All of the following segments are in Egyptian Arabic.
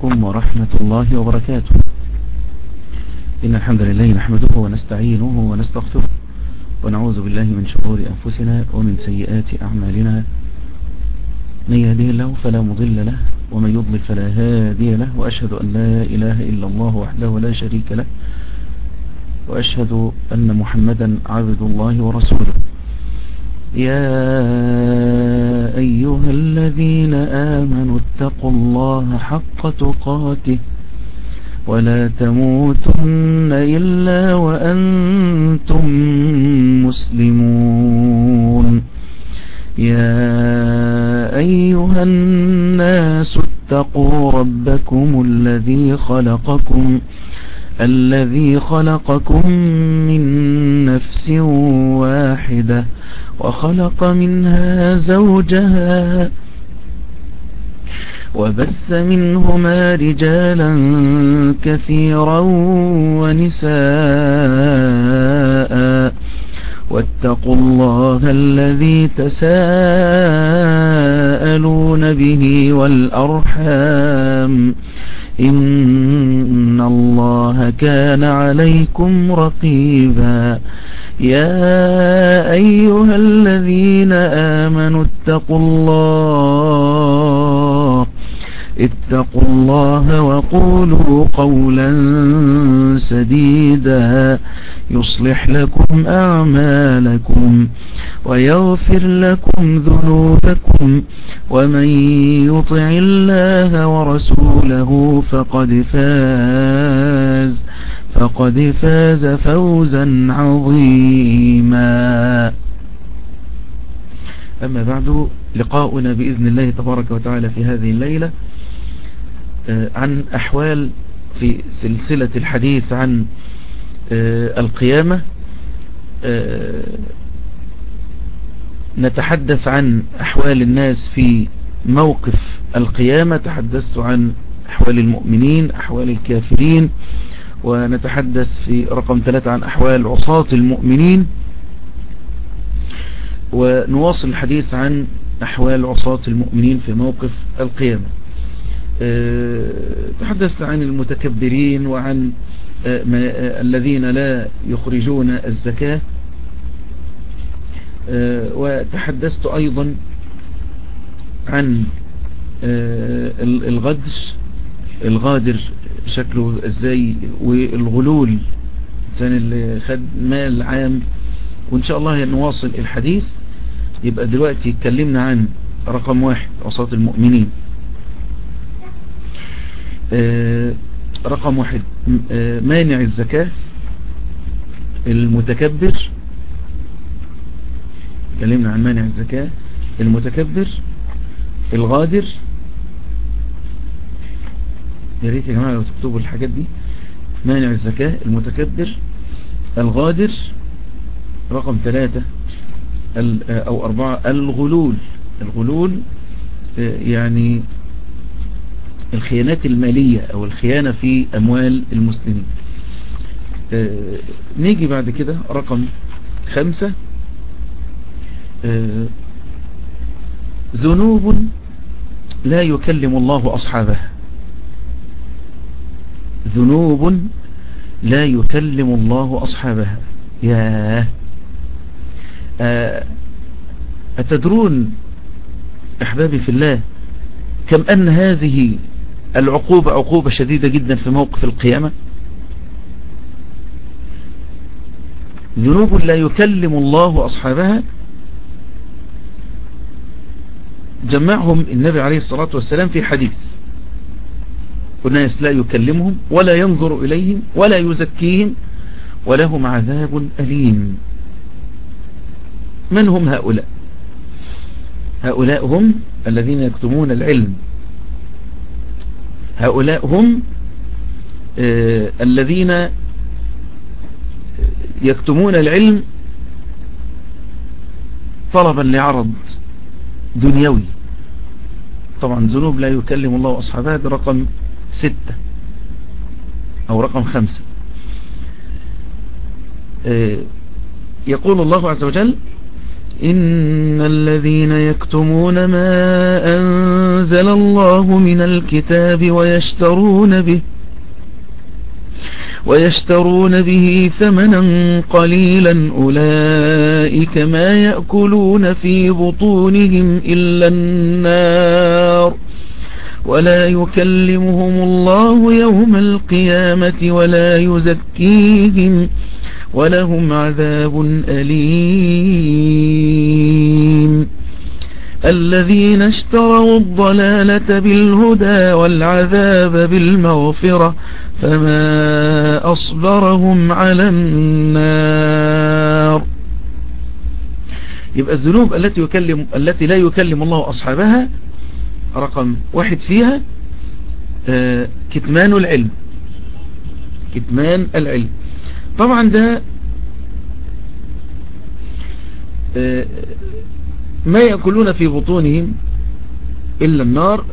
عليكم ورحمة الله وبركاته إن الحمد لله نحمده ونستعينه ونستغفره ونعوذ بالله من شرور أنفسنا ومن سيئات أعمالنا من يهده الله فلا مضل له ومن يضلل فلا هادي له وأشهد أن لا إله إلا الله وحده لا شريك له وأشهد أن محمدا عبد الله ورسوله يا أيها الذين آمنوا اتقوا الله حق تقاته ولا تموتن إلا وأنتم مسلمون يا أيها الناس اتقوا ربكم الذي خلقكم الذي خلقكم من نفس واحدة وخلق منها زوجها وبث منهما رجالا كثيرا ونساء واتقوا الله الذي تساءلون به والأرحام إن الله كان عليكم رقيبا يا أيها الذين آمنوا اتقوا الله اتقوا الله وقولوا قولا سديدا يصلح لكم أعمالكم ويغفر لكم ذنوبكم ومن يطع الله ورسوله فقد فاز فقد فاز فوزا عظيما أما بعد لقاؤنا بإذن الله تبارك وتعالى في هذه الليلة عن أحوال في سلسلة الحديث عن القيامة نتحدث عن أحوال الناس في موقف القيامة تحدثت عن أحوال المؤمنين أحوال الكافرين ونتحدث في رقم ثلاثة عن أحوال عصاة المؤمنين ونواصل الحديث عن أحوال عصاة المؤمنين في موقف القيامة تحدثت عن المتكبرين وعن الذين لا يخرجون الزكاة وتحدثت أيضا عن الغدر الغادر شكله ازاي والغلول الانسان اللي خد مال عام وان شاء الله نواصل الحديث يبقى دلوقتي اتكلمنا عن رقم واحد عصاة المؤمنين رقم واحد مانع الزكاة المتكبر اتكلمنا عن مانع الزكاة المتكبر الغادر يا ريت يا جماعة لو تكتبوا الحاجات دي مانع الزكاة المتكبر الغادر رقم ثلاثة او اربعة الغلول الغلول يعني الخيانات المالية او الخيانة في اموال المسلمين نيجي بعد كده رقم خمسة ذنوب لا يكلم الله أصحابها ذنوب لا يكلم الله أصحابها ياه أتدرون أحبابي في الله كم أن هذه العقوبة عقوبة شديدة جدا في موقف القيامة ذنوب لا يكلم الله أصحابها جمعهم النبي عليه الصلاة والسلام في حديث والناس لا يكلمهم ولا ينظر إليهم ولا يزكيهم ولهم عذاب أليم من هم هؤلاء هؤلاء هم الذين يكتمون العلم هؤلاء هم آه الذين يكتمون العلم طلبا لعرض دنيوي طبعا ذنوب لا يكلم الله أصحابها ده رقم ستة أو رقم خمسة آه يقول الله عز وجل إن الذين يكتمون ما أنزل الله من الكتاب ويشترون به ويشترون به ثمنا قليلا أولئك ما يأكلون في بطونهم إلا النار ولا يكلمهم الله يوم القيامة ولا يزكيهم ولهم عذاب أليم الذين اشتروا الضلالة بالهدى والعذاب بالمغفرة فما أصبرهم على النار يبقى الذنوب التي يكلم التي لا يكلم الله أصحابها رقم واحد فيها آه، كتمان العلم كتمان العلم طبعا ده آه، ما يأكلون في بطونهم إلا النار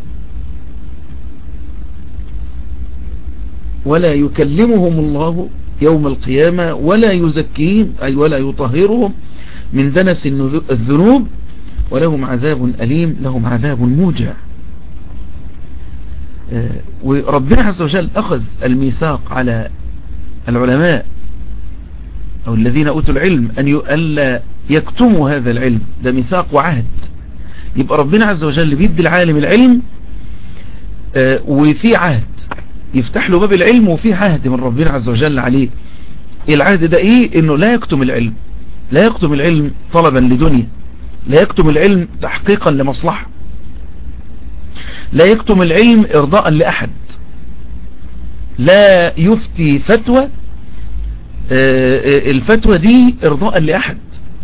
ولا يكلمهم الله يوم القيامة ولا يزكيهم أي ولا يطهرهم من دنس الذنوب ولهم عذاب أليم لهم عذاب موجع آه، وربنا عز وجل أخذ الميثاق على العلماء أو الذين أوتوا العلم أن ألا يكتموا هذا العلم ده ميثاق وعهد يبقى ربنا عز وجل بيدي العالم العلم آه، وفي عهد يفتح له باب العلم وفي عهد من ربنا عز وجل عليه العهد ده ايه انه لا يكتم العلم لا يكتم العلم طلبا لدنيا لا يكتم العلم تحقيقا لمصلحة لا يكتم العلم ارضاء لأحد لا يفتي فتوى آه، آه، الفتوى دي ارضاء لأحد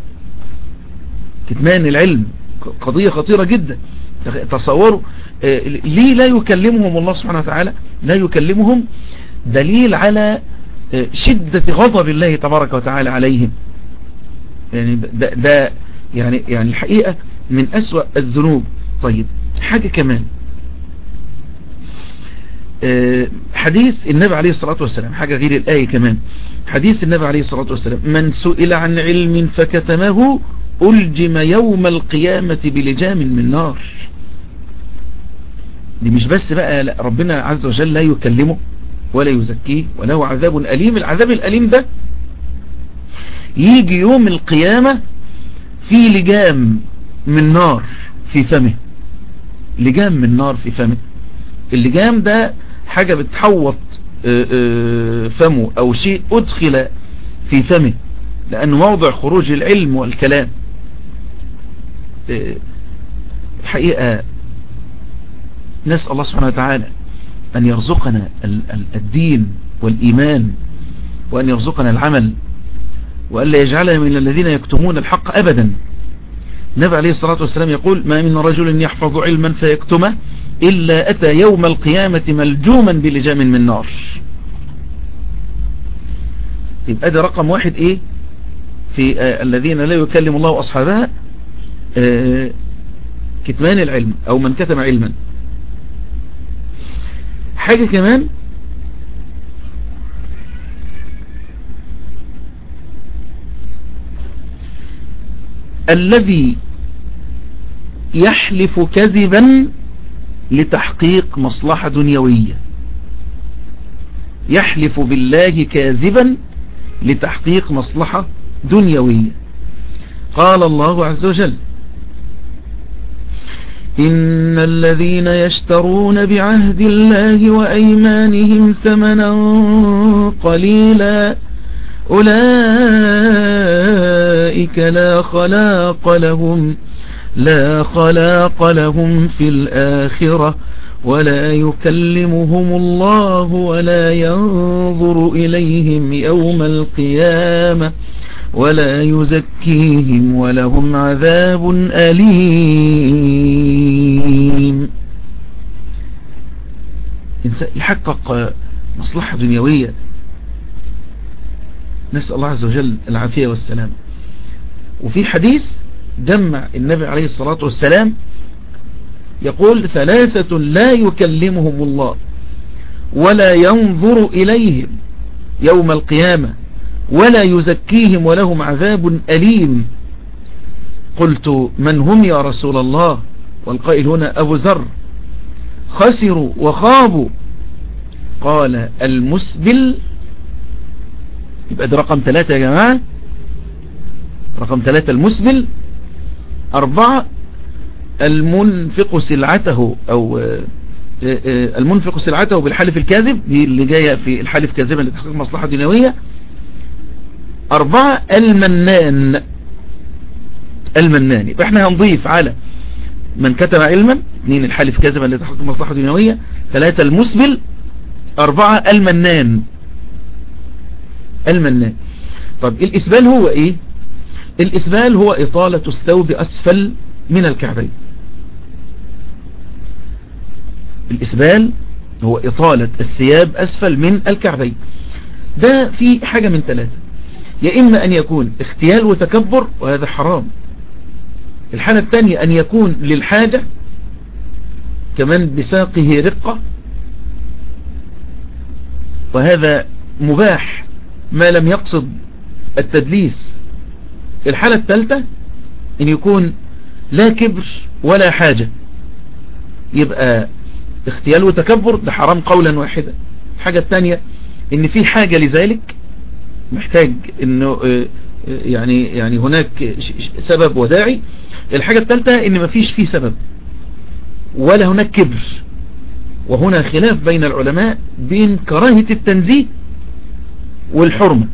كتمان العلم قضية خطيرة جدا تصوروا آه، ليه لا يكلمهم الله سبحانه وتعالى لا يكلمهم دليل على شدة غضب الله تبارك وتعالى عليهم يعني ده, ده يعني يعني الحقيقة من أسوأ الذنوب طيب حاجة كمان آه، حديث النبي عليه الصلاة والسلام حاجة غير الآية كمان حديث النبي عليه الصلاة والسلام من سئل عن علم فكتمه ألجم يوم القيامة بلجام من نار دي مش بس بقى ربنا عز وجل لا يكلمه ولا يزكيه وله عذاب أليم العذاب الأليم ده يجي يوم القيامة في لجام من نار في فمه لجام من نار في فمه اللجام ده حاجة بتحوط آه، آه، فمه او شيء ادخل في فمه لانه موضع خروج العلم والكلام آه، الحقيقة نسأل الله سبحانه وتعالى أن يرزقنا الدين والإيمان وأن يرزقنا العمل وألا يجعلنا من الذين يكتمون الحق أبدا النبي عليه الصلاة والسلام يقول ما من رجل يحفظ علما فيكتمه إلا أتى يوم القيامة ملجوما بلجام من نار يبقى ده رقم واحد ايه في آه الذين لا يكلم الله أصحابها آه كتمان العلم أو من كتم علما حاجة كمان الذي يحلف كذبا لتحقيق مصلحة دنيوية يحلف بالله كاذبا لتحقيق مصلحة دنيوية قال الله عز وجل إن الذين يشترون بعهد الله وأيمانهم ثمنا قليلا أولئك لا خلاق لهم لا خلاق لهم في الآخرة ولا يكلمهم الله ولا ينظر إليهم يوم القيامة ولا يزكيهم ولهم عذاب أليم يحقق مصلحة دنيوية نسأل الله عز وجل العافية والسلام وفي حديث جمع النبي عليه الصلاة والسلام يقول ثلاثة لا يكلمهم الله ولا ينظر إليهم يوم القيامة ولا يزكيهم ولهم عذاب أليم قلت من هم يا رسول الله والقائل هنا أبو ذر خسروا وخابوا قال المسبل يبقى ده رقم ثلاثة يا جماعة رقم ثلاثة المسبل أربعة المنفق سلعته أو المنفق سلعته بالحلف الكاذب دي اللي جاية في الحلف كاذبا لتحقيق مصلحة دنيوية أربعة المنان المنان يبقى احنا هنضيف على من كتب علما اثنين الحلف كاذبا لتحقيق مصلحة دنيوية ثلاثة المسبل أربعة المنان المنان طب الإسبال هو إيه الإسبال هو إطالة الثوب أسفل من الكعبين الإسبال هو إطالة الثياب أسفل من الكعبين ده في حاجة من ثلاثة يا إما أن يكون اختيال وتكبر وهذا حرام الحالة الثانية أن يكون للحاجة كمان بساقه رقة وهذا مباح ما لم يقصد التدليس الحالة الثالثة ان يكون لا كبر ولا حاجة يبقى اختيال وتكبر ده حرام قولا واحدا الحاجة الثانية ان في حاجة لذلك محتاج انه يعني يعني هناك سبب وداعي الحاجة الثالثة ان مفيش فيه سبب ولا هناك كبر وهنا خلاف بين العلماء بين كراهة التنزيه والحرمة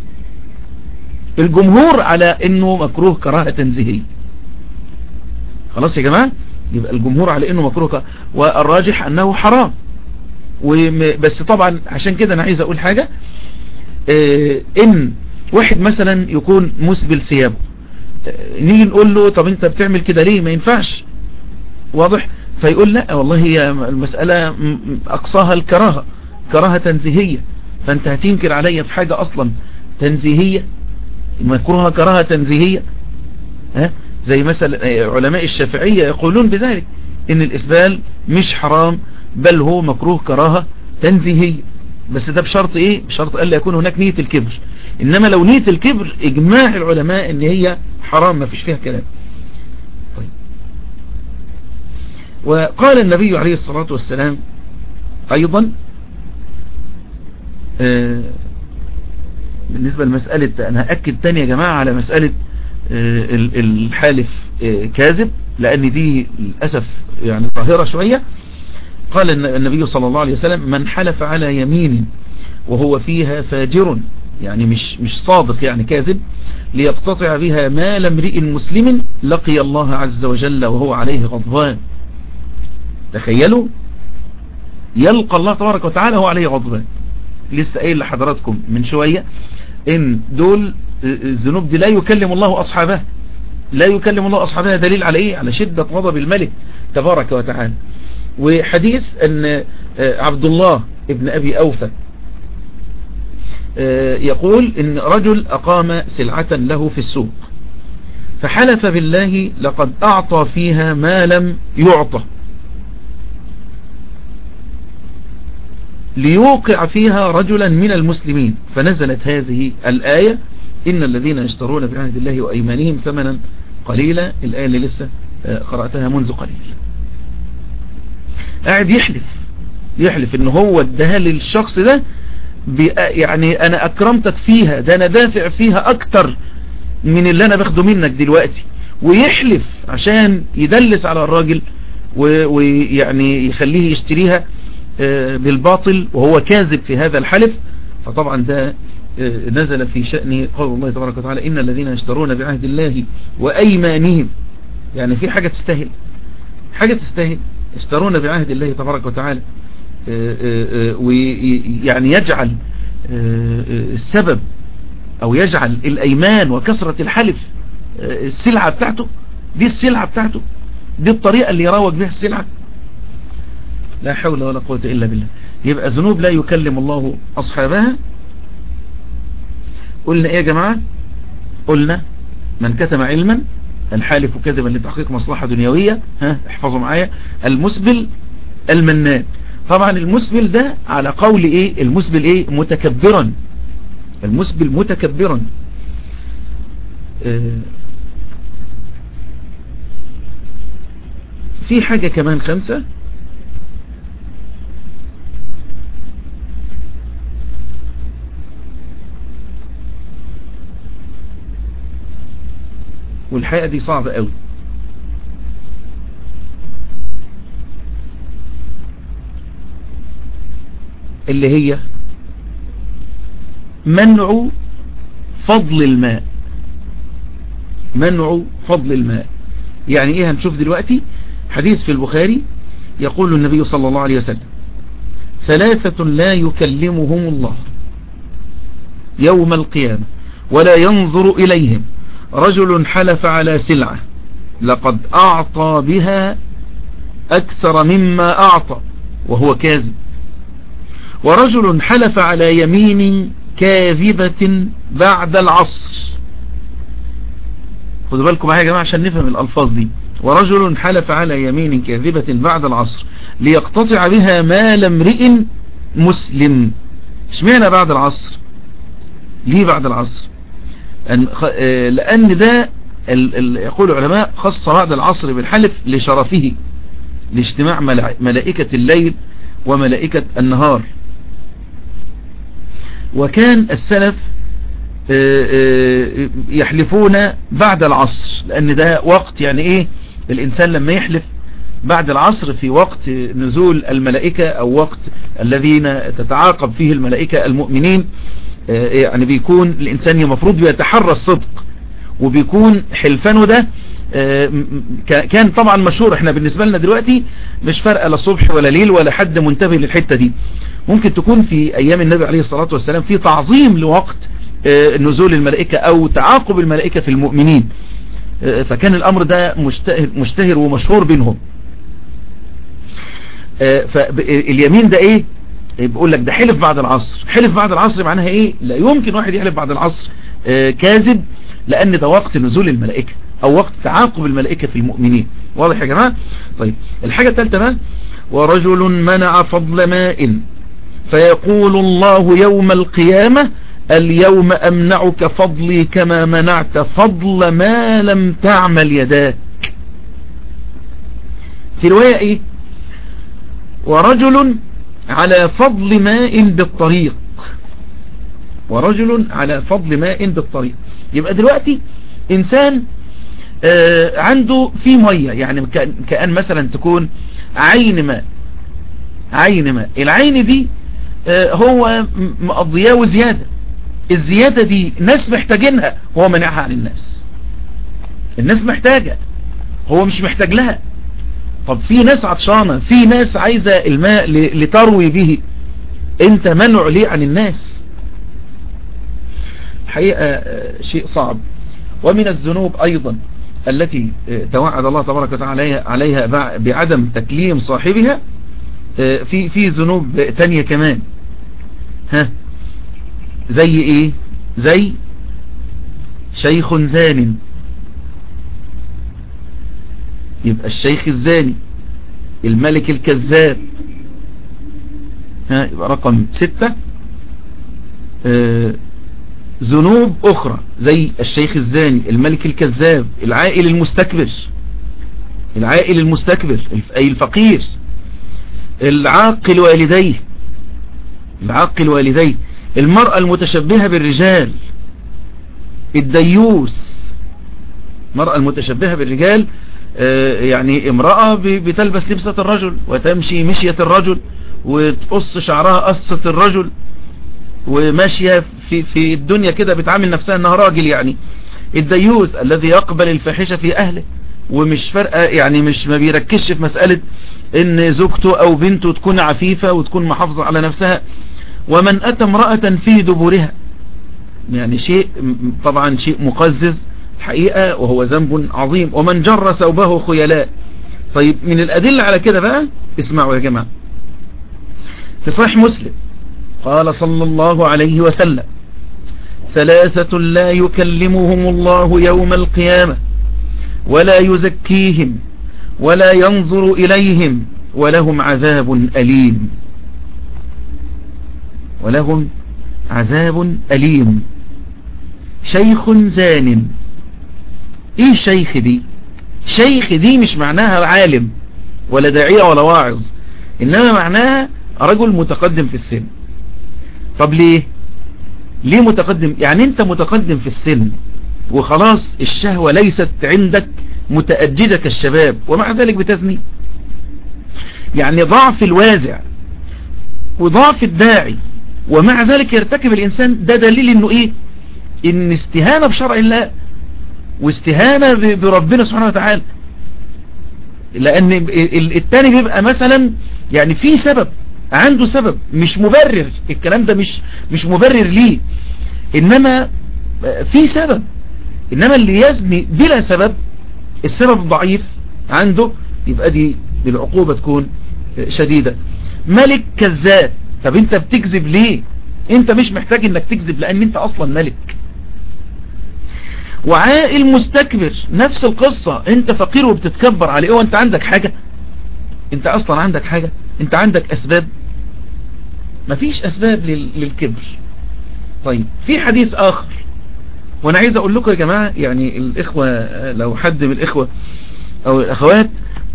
الجمهور على انه مكروه كراهة تنزيهية خلاص يا جماعة يبقى الجمهور على انه مكروه والراجح انه حرام بس طبعا عشان كده انا عايز اقول حاجة اه ان واحد مثلا يكون مسبل ثيابه اه نيجي نقول له طب انت بتعمل كده ليه ما ينفعش واضح فيقول لا والله هي المسألة اقصاها الكراهة كراهة تنزيهية فانت هتنكر عليا في حاجة اصلا تنزيهية مكروهة كراهة تنزيهية ها زي مثلا علماء الشافعية يقولون بذلك ان الاسبال مش حرام بل هو مكروه كراهة تنزيهية بس ده بشرط ايه بشرط الا يكون هناك نية الكبر انما لو نية الكبر اجماع العلماء ان هي حرام ما فيش فيها كلام طيب وقال النبي عليه الصلاة والسلام ايضا آه بالنسبة لمسألة انا هأكد تاني يا جماعة على مسألة آه الحالف آه كاذب لان دي للأسف يعني ظاهرة شوية قال النبي صلى الله عليه وسلم من حلف على يمين وهو فيها فاجر يعني مش مش صادق يعني كاذب ليقتطع بها مال امرئ مسلم لقي الله عز وجل وهو عليه غضبان تخيلوا يلقى الله تبارك وتعالى هو عليه غضبان لسه قايل لحضراتكم من شوية ان دول الذنوب دي لا يكلم الله اصحابها لا يكلم الله اصحابها دليل على ايه على شدة غضب الملك تبارك وتعالى وحديث ان عبد الله ابن ابي اوفى يقول ان رجل اقام سلعة له في السوق فحلف بالله لقد اعطى فيها ما لم يعطى ليوقع فيها رجلا من المسلمين فنزلت هذه الآية إن الذين يشترون بعهد الله وأيمانهم ثمنا قليلا الآية اللي لسه قرأتها منذ قليل قاعد يحلف يحلف ان هو اداها للشخص ده يعني انا اكرمتك فيها ده انا دافع فيها اكتر من اللي انا باخده منك دلوقتي ويحلف عشان يدلس على الراجل ويعني يخليه يشتريها بالباطل وهو كاذب في هذا الحلف فطبعا ده نزل في شأن قول الله تبارك وتعالى إن الذين يشترون بعهد الله وأيمانهم يعني في حاجة تستاهل حاجة تستاهل يشترون بعهد الله تبارك وتعالى ويعني يجعل السبب أو يجعل الأيمان وكثرة الحلف السلعة بتاعته دي السلعة بتاعته دي الطريقة اللي يراوج بها السلعة لا حول ولا قوة إلا بالله يبقى ذنوب لا يكلم الله أصحابها قلنا إيه يا جماعة قلنا من كتم علما الحالف كذبا لتحقيق مصلحة دنيوية ها احفظوا معايا المسبل المنان طبعا المسبل ده على قول ايه المسبل ايه متكبرا المسبل متكبرا اه في حاجة كمان خمسة والحقيقة دي صعبة قوي اللي هي منع فضل الماء منع فضل الماء يعني ايه هنشوف دلوقتي حديث في البخاري يقول النبي صلى الله عليه وسلم ثلاثة لا يكلمهم الله يوم القيامة ولا ينظر إليهم رجل حلف على سلعة لقد أعطى بها أكثر مما أعطى وهو كاذب ورجل حلف على يمين كاذبة بعد العصر خدوا بالكم معايا يا جماعة عشان نفهم الألفاظ دي ورجل حلف على يمين كاذبة بعد العصر ليقتطع بها مال امرئ مسلم اشمعنى بعد العصر ليه بعد العصر لأن ده يقول العلماء خص بعد العصر بالحلف لشرفه لاجتماع ملائكة الليل وملائكة النهار وكان السلف يحلفون بعد العصر لأن ده وقت يعني إيه الإنسان لما يحلف بعد العصر في وقت نزول الملائكة أو وقت الذين تتعاقب فيه الملائكة المؤمنين يعني بيكون الإنسان المفروض بيتحرى الصدق وبيكون حلفانه ده كان طبعا مشهور احنا بالنسبة لنا دلوقتي مش فرق لا صبح ولا ليل ولا حد منتبه للحتة دي ممكن تكون في ايام النبي عليه الصلاة والسلام في تعظيم لوقت نزول الملائكة او تعاقب الملائكة في المؤمنين فكان الامر ده مشتهر, مشتهر ومشهور بينهم فاليمين ده ايه بيقول لك ده حلف بعد العصر حلف بعد العصر معناها ايه لا يمكن واحد يحلف بعد العصر كاذب لان ده وقت نزول الملائكة او وقت تعاقب الملائكة في المؤمنين واضح يا جماعة طيب الحاجة الثالثة بقى ورجل منع فضل ماء فيقول الله يوم القيامة اليوم أمنعك فضلي كما منعت فضل ما لم تعمل يداك في رواية ايه ورجل على فضل ماء بالطريق ورجل على فضل ماء بالطريق يبقى دلوقتي انسان آه عنده في مية يعني كأن مثلا تكون عين ماء عين ماء العين دي آه هو مقضياه وزيادة الزيادة دي ناس محتاجينها هو منعها عن الناس الناس محتاجة هو مش محتاج لها طب في ناس عطشانة في ناس عايزة الماء لتروي به انت منع ليه عن الناس حقيقة شيء صعب ومن الذنوب ايضا التي توعد الله تبارك وتعالى عليها بعدم تكليم صاحبها في في ذنوب تانية كمان ها زي ايه زي شيخ زان يبقى الشيخ الزاني الملك الكذاب ها يبقى رقم ستة ذنوب اخرى زي الشيخ الزاني الملك الكذاب العائل المستكبر العائل المستكبر اي الفقير العاقل والديه العاقل والديه المرأة المتشبهة بالرجال الديوس المرأة المتشبهة بالرجال يعني امرأة بتلبس لبسة الرجل وتمشي مشية الرجل وتقص شعرها قصة الرجل وماشية في, في الدنيا كده بتعامل نفسها انها راجل يعني الديوس الذي يقبل الفاحشة في اهله ومش فرقة يعني مش ما بيركزش في مسألة ان زوجته او بنته تكون عفيفة وتكون محافظة على نفسها ومن اتى امرأة في دبرها يعني شيء طبعا شيء مقزز حقيقة وهو ذنب عظيم ومن جر ثوبه خيلاء طيب من الأدلة على كده بقى اسمعوا يا جماعة في صحيح مسلم قال صلى الله عليه وسلم ثلاثة لا يكلمهم الله يوم القيامة ولا يزكيهم ولا ينظر إليهم ولهم عذاب أليم ولهم عذاب أليم شيخ زان ايه شيخ دي شيخ دي مش معناها عالم ولا داعية ولا واعظ إنما معناها رجل متقدم في السن طب ليه ليه متقدم يعني انت متقدم في السن وخلاص الشهوة ليست عندك متأججة كالشباب ومع ذلك بتزني يعني ضعف الوازع وضعف الداعي ومع ذلك يرتكب الإنسان ده دليل انه ايه ان استهانة بشرع الله واستهانة بربنا سبحانه وتعالى لان التاني بيبقى مثلا يعني في سبب عنده سبب مش مبرر الكلام ده مش مش مبرر ليه انما في سبب انما اللي يزني بلا سبب السبب ضعيف عنده يبقى دي العقوبة تكون شديدة ملك كذاب طب انت بتكذب ليه انت مش محتاج انك تكذب لان انت اصلا ملك وعائل مستكبر نفس القصة انت فقير وبتتكبر عليه وانت عندك حاجة انت اصلا عندك حاجة انت عندك اسباب مفيش اسباب للكبر طيب في حديث اخر وانا عايز اقول لكم يا جماعة يعني الاخوة لو حد من الاخوة او الاخوات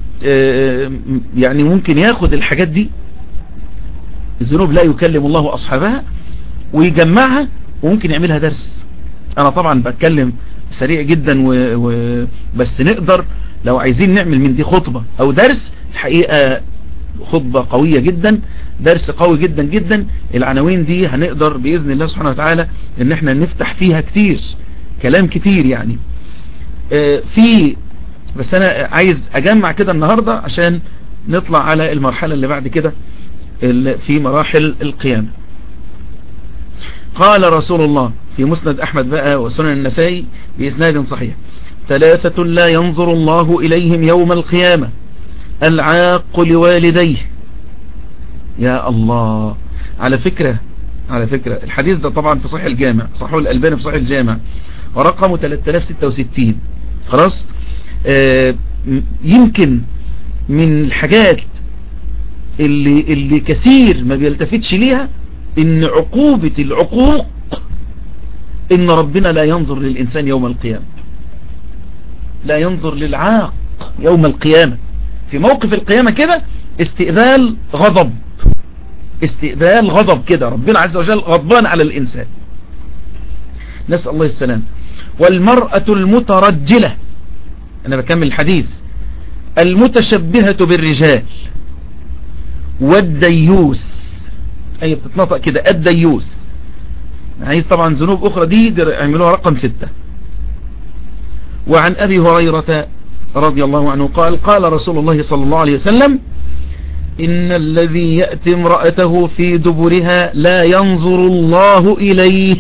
يعني ممكن ياخد الحاجات دي الذنوب لا يكلم الله اصحابها ويجمعها وممكن يعملها درس انا طبعا بتكلم سريع جدا و... و... بس نقدر لو عايزين نعمل من دي خطبة او درس الحقيقة خطبة قوية جدا درس قوي جدا جدا العناوين دي هنقدر بإذن الله سبحانه وتعالى ان احنا نفتح فيها كتير كلام كتير يعني اه في بس انا عايز اجمع كده النهاردة عشان نطلع على المرحلة اللي بعد كده في مراحل القيامة قال رسول الله في مسند أحمد بقى وسنن النسائي بإسناد صحيح ثلاثة لا ينظر الله إليهم يوم القيامة العاق لوالديه يا الله على فكرة على فكرة الحديث ده طبعا في صحيح الجامع صحيح الألباني في صحيح الجامع ورقمه 3066 خلاص آه يمكن من الحاجات اللي, اللي كثير ما بيلتفتش ليها ان عقوبة العقوق ان ربنا لا ينظر للانسان يوم القيامة لا ينظر للعاق يوم القيامة في موقف القيامة كده استقبال غضب استقبال غضب كده ربنا عز وجل غضبان على الانسان نسأل الله السلام والمرأة المترجلة انا بكمل الحديث المتشبهة بالرجال والديوس اي بتتنطق كده الديوس عايز طبعا ذنوب اخرى دي عملوها رقم ستة وعن ابي هريرة رضي الله عنه قال قال رسول الله صلى الله عليه وسلم إن الذي يأتي امرأته في دبرها لا ينظر الله إليه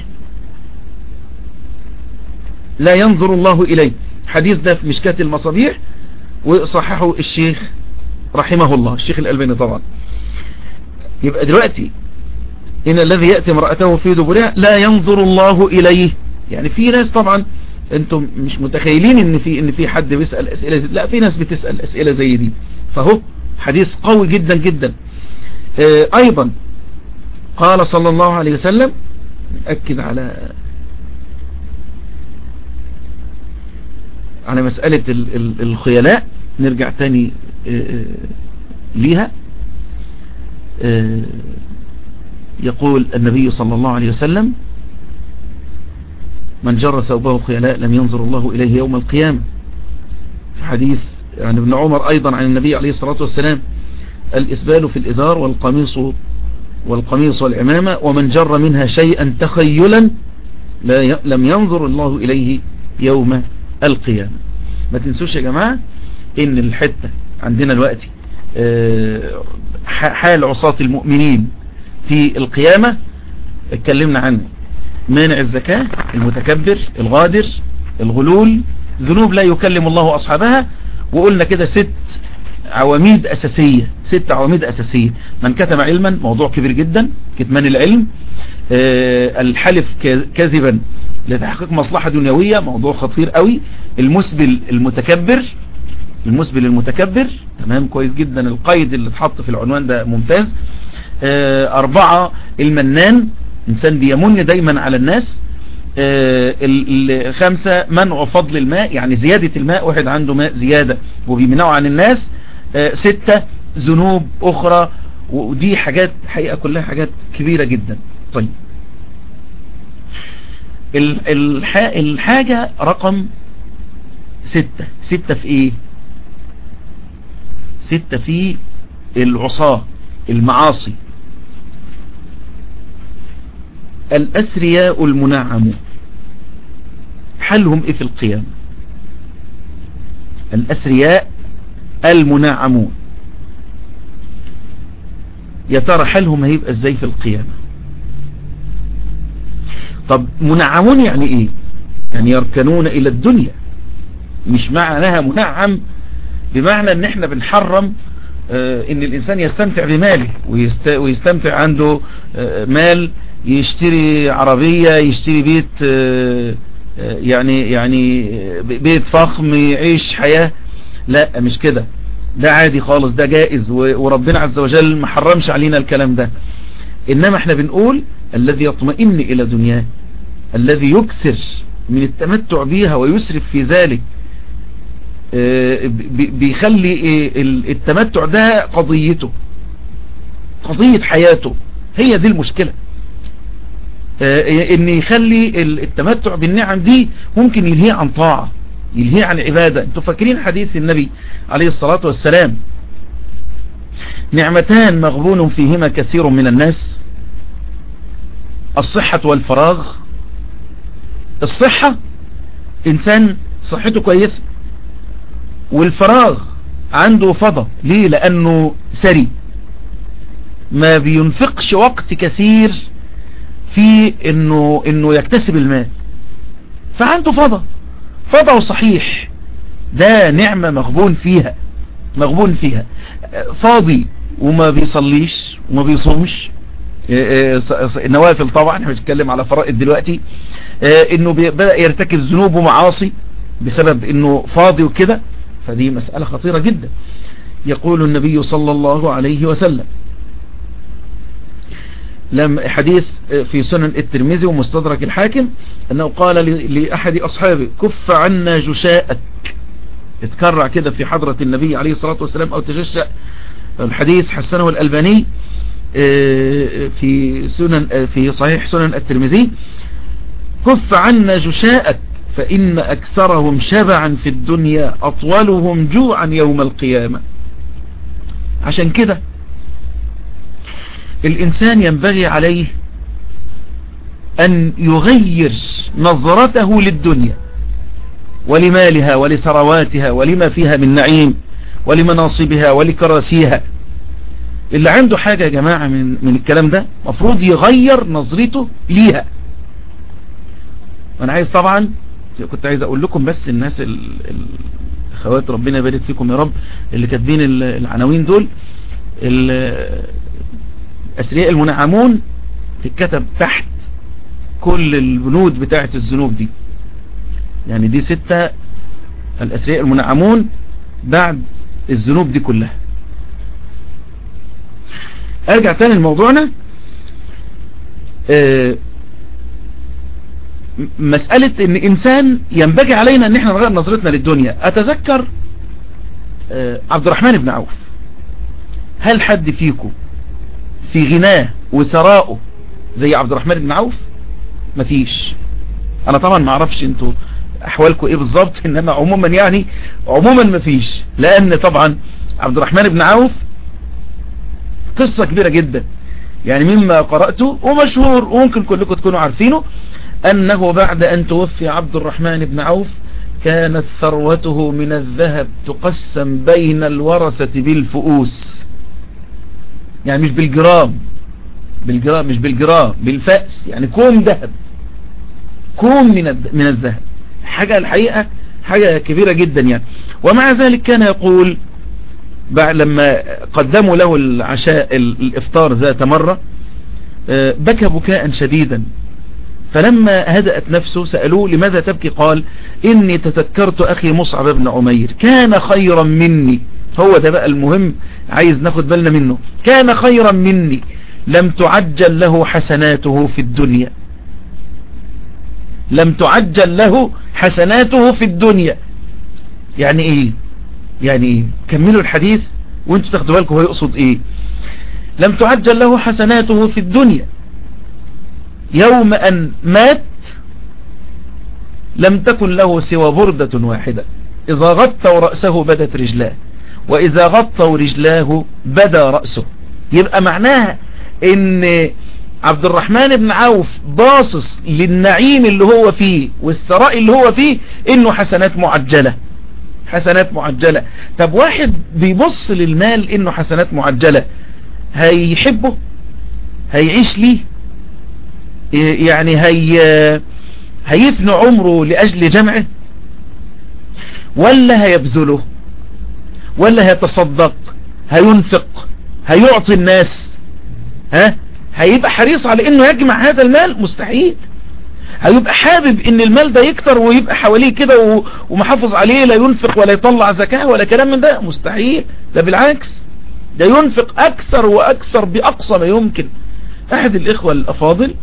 لا ينظر الله إليه حديث ده في مشكاة المصابيح وصححه الشيخ رحمه الله الشيخ الألباني طبعا يبقى دلوقتي إن الذي يأتي امرأته في دبرها لا ينظر الله إليه يعني في ناس طبعا انتم مش متخيلين ان في ان في حد بيسأل اسئلة زي لا في ناس بتسأل اسئلة زي دي فهو حديث قوي جدا جدا اه ايضا قال صلى الله عليه وسلم اكد على على مسألة ال ال الخيلاء نرجع تاني اه ليها اه يقول النبي صلى الله عليه وسلم من جر ثوبه خيلاء لم ينظر الله إليه يوم القيامة في حديث عن ابن عمر أيضا عن النبي عليه الصلاة والسلام الإسبال في الإزار والقميص والقميص والعمامة ومن جر منها شيئا تخيلا لم ينظر الله إليه يوم القيامة ما تنسوش يا جماعة ان الحتة عندنا الوقت حال عصاة المؤمنين في القيامة اتكلمنا عنه مانع الزكاة المتكبر الغادر الغلول ذنوب لا يكلم الله أصحابها وقلنا كده ست عواميد أساسية ست عواميد أساسية من كتم علما موضوع كبير جدا كتمان العلم أه الحلف كذبا لتحقيق مصلحة دنيوية موضوع خطير قوي المسبل المتكبر المسبل المتكبر تمام كويس جدا القيد اللي اتحط في العنوان ده ممتاز أه أربعة المنان إنسان بيمن دايما على الناس آه الخامسة منع فضل الماء يعني زيادة الماء واحد عنده ماء زيادة وبيمنعه عن الناس ستة ذنوب اخرى ودي حاجات حقيقة كلها حاجات كبيرة جدا طيب الحاجة رقم ستة ستة في ايه ستة في العصاة المعاصي الأثرياء المنعمون حلهم ايه في القيامة الأثرياء المنعمون يا ترى حالهم هيبقى ازاي في القيامة طب منعمون يعني ايه يعني يركنون الى الدنيا مش معناها منعم بمعنى ان احنا بنحرم اه ان الانسان يستمتع بماله ويستمتع عنده اه مال يشتري عربية يشتري بيت اه يعني يعني بيت فخم يعيش حياة لا مش كده ده عادي خالص ده جائز وربنا عز وجل ما حرمش علينا الكلام ده انما احنا بنقول الذي يطمئن الى دنياه الذي يكثر من التمتع بيها ويسرف في ذلك بيخلي التمتع ده قضيته قضية حياته هي دي المشكلة ان يخلي التمتع بالنعم دي ممكن يلهيه عن طاعة يلهيه عن عبادة انتوا فاكرين حديث النبي عليه الصلاة والسلام نعمتان مغبون فيهما كثير من الناس الصحة والفراغ الصحة انسان صحته كويسة والفراغ عنده فضى ليه لانه سري ما بينفقش وقت كثير في انه انه يكتسب المال فعنده فضى فضى وصحيح ده نعمة مغبون فيها مغبون فيها فاضي وما بيصليش وما بيصومش النوافل طبعا احنا بنتكلم على فرائض دلوقتي انه بدأ يرتكب ذنوب ومعاصي بسبب انه فاضي وكده فدي مسألة خطيرة جدا يقول النبي صلى الله عليه وسلم لم حديث في سنن الترمذي ومستدرك الحاكم انه قال لأحد اصحابه كف عنا جشاءك اتكرع كده في حضرة النبي عليه الصلاة والسلام او تجشأ الحديث حسنه الألباني في سنن في صحيح سنن الترمذي كف عنا جشاءك فإن أكثرهم شبعا في الدنيا أطولهم جوعا يوم القيامة عشان كده الإنسان ينبغي عليه أن يغير نظرته للدنيا ولمالها ولثرواتها ولما فيها من نعيم ولمناصبها ولكراسيها اللي عنده حاجة يا جماعة من, من الكلام ده مفروض يغير نظرته ليها وانا عايز طبعا كنت عايز اقول لكم بس الناس الاخوات ربنا يبارك فيكم يا رب اللي كاتبين العناوين دول الاسرياء المنعمون تتكتب تحت كل البنود بتاعة الذنوب دي يعني دي ستة الاسرياء المنعمون بعد الذنوب دي كلها ارجع تاني لموضوعنا اه مسألة ان انسان ينبغي علينا ان احنا نغير نظرتنا للدنيا اتذكر اه عبد الرحمن بن عوف هل حد فيكم في غناه وثراءه زي عبد الرحمن بن عوف مفيش انا طبعا ما اعرفش انتوا احوالكم ايه بالظبط انما عموما يعني عموما مفيش لان طبعا عبد الرحمن بن عوف قصة كبيرة جدا يعني مما قرأته ومشهور وممكن كلكم تكونوا عارفينه أنه بعد أن توفي عبد الرحمن بن عوف كانت ثروته من الذهب تقسم بين الورثة بالفؤوس يعني مش بالجرام بالجرام مش بالجرام بالفأس يعني كوم ذهب كوم من من الذهب حاجة الحقيقة حاجة كبيرة جدا يعني ومع ذلك كان يقول بعد لما قدموا له العشاء الافطار ذات مرة بكى بكاء شديدا فلما هدأت نفسه سألوه لماذا تبكي قال إني تذكرت أخي مصعب بن عمير كان خيرا مني هو ده بقى المهم عايز ناخد بالنا منه كان خيرا مني لم تعجل له حسناته في الدنيا لم تعجل له حسناته في الدنيا يعني ايه يعني ايه كملوا الحديث وانتوا تاخدوا بالكم هو يقصد ايه لم تعجل له حسناته في الدنيا يوم ان مات لم تكن له سوى بردة واحدة إذا غطوا رأسه بدت رجلاه وإذا غطوا رجلاه بدا رأسه يبقى معناها ان عبد الرحمن بن عوف باصص للنعيم اللي هو فيه والثراء اللي هو فيه انه حسنات معجلة حسنات معجلة طب واحد بيبص للمال انه حسنات معجلة هيحبه هيعيش ليه يعني هي هيفنى عمره لأجل جمعه ولا هيبذله ولا هيتصدق هينفق هيعطي الناس ها هيبقى حريص على انه يجمع هذا المال مستحيل هيبقى حابب ان المال ده يكتر ويبقى حواليه كده ومحافظ عليه لا ينفق ولا يطلع زكاة ولا كلام من ده مستحيل ده بالعكس ده ينفق اكثر واكثر باقصى ما يمكن احد الاخوة الافاضل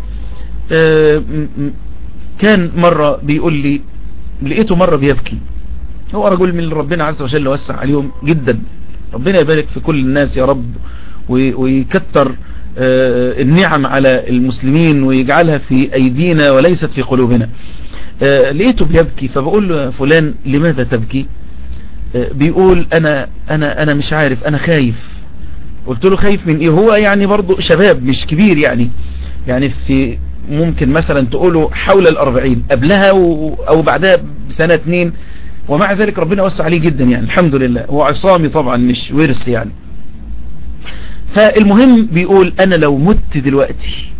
كان مرة بيقول لي لقيته مرة بيبكي هو رجل من ربنا عز وجل وسع عليهم جدا ربنا يبارك في كل الناس يا رب ويكتر النعم على المسلمين ويجعلها في أيدينا وليست في قلوبنا لقيته بيبكي فبقول له فلان لماذا تبكي بيقول أنا, أنا, أنا مش عارف أنا خايف قلت له خايف من إيه هو يعني برضو شباب مش كبير يعني يعني في ممكن مثلا تقوله حول الأربعين قبلها أو بعدها بسنة اتنين ومع ذلك ربنا وسع عليه جدا يعني الحمد لله هو عصامي طبعا مش ورث يعني فالمهم بيقول انا لو مت دلوقتي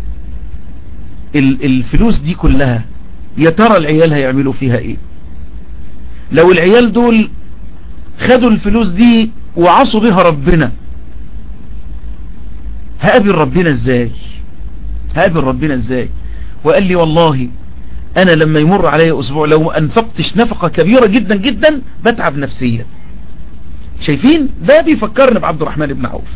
الفلوس دي كلها يا ترى العيال هيعملوا فيها ايه لو العيال دول خدوا الفلوس دي وعصوا بها ربنا هقابل ربنا ازاي هقابل ربنا ازاي وقال لي والله انا لما يمر علي اسبوع لو ما انفقتش نفقة كبيرة جدا جدا بتعب نفسيا شايفين ده بيفكرني بعبد الرحمن بن عوف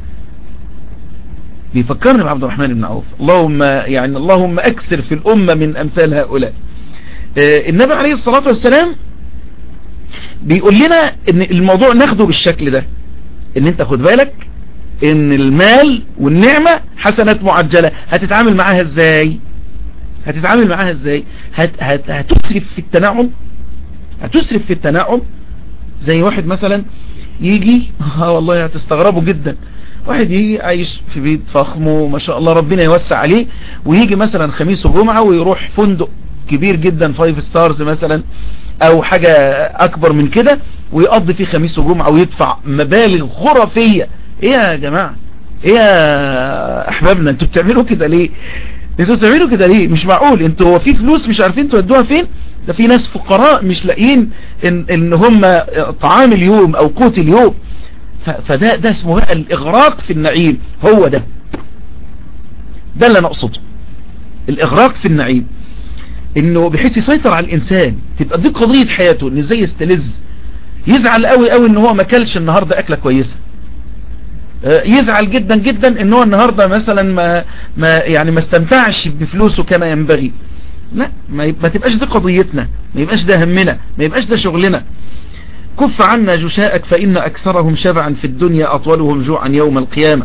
بيفكرني بعبد الرحمن بن عوف اللهم يعني اللهم اكثر في الامة من امثال هؤلاء آه النبي عليه الصلاة والسلام بيقول لنا ان الموضوع ناخده بالشكل ده ان انت خد بالك ان المال والنعمة حسنات معجلة هتتعامل معاها ازاي هتتعامل معاها ازاي هت هت هتسرف في التنعم هتسرف في التنعم زي واحد مثلا يجي اه والله هتستغربوا جدا واحد يجي عايش في بيت فخم وما شاء الله ربنا يوسع عليه ويجي مثلا خميس وجمعة ويروح فندق كبير جدا فايف ستارز مثلا او حاجة اكبر من كده ويقضي فيه خميس وجمعة ويدفع مبالغ خرافية ايه يا جماعة ايه يا احبابنا انتوا بتعملوا كده ليه انتوا بتعملوا كده ليه مش معقول انتوا هو في فلوس مش عارفين تودوها فين ده في ناس فقراء مش لاقيين ان, إن هم طعام اليوم او قوت اليوم فده ده اسمه بقى الاغراق في النعيم هو ده ده اللي انا اقصده الاغراق في النعيم انه بحيث يسيطر على الانسان تبقى دي قضية حياته انه ازاي يستلذ يزعل قوي قوي ان هو ما كلش النهاردة اكلة كويسة يزعل جدا جدا ان هو النهاردة مثلا ما, ما يعني ما استمتعش بفلوسه كما ينبغي لا ما, ما تبقاش دي قضيتنا ما يبقاش ده همنا ما يبقاش ده شغلنا كف عنا جشاءك فإن أكثرهم شبعا في الدنيا أطولهم جوعا يوم القيامة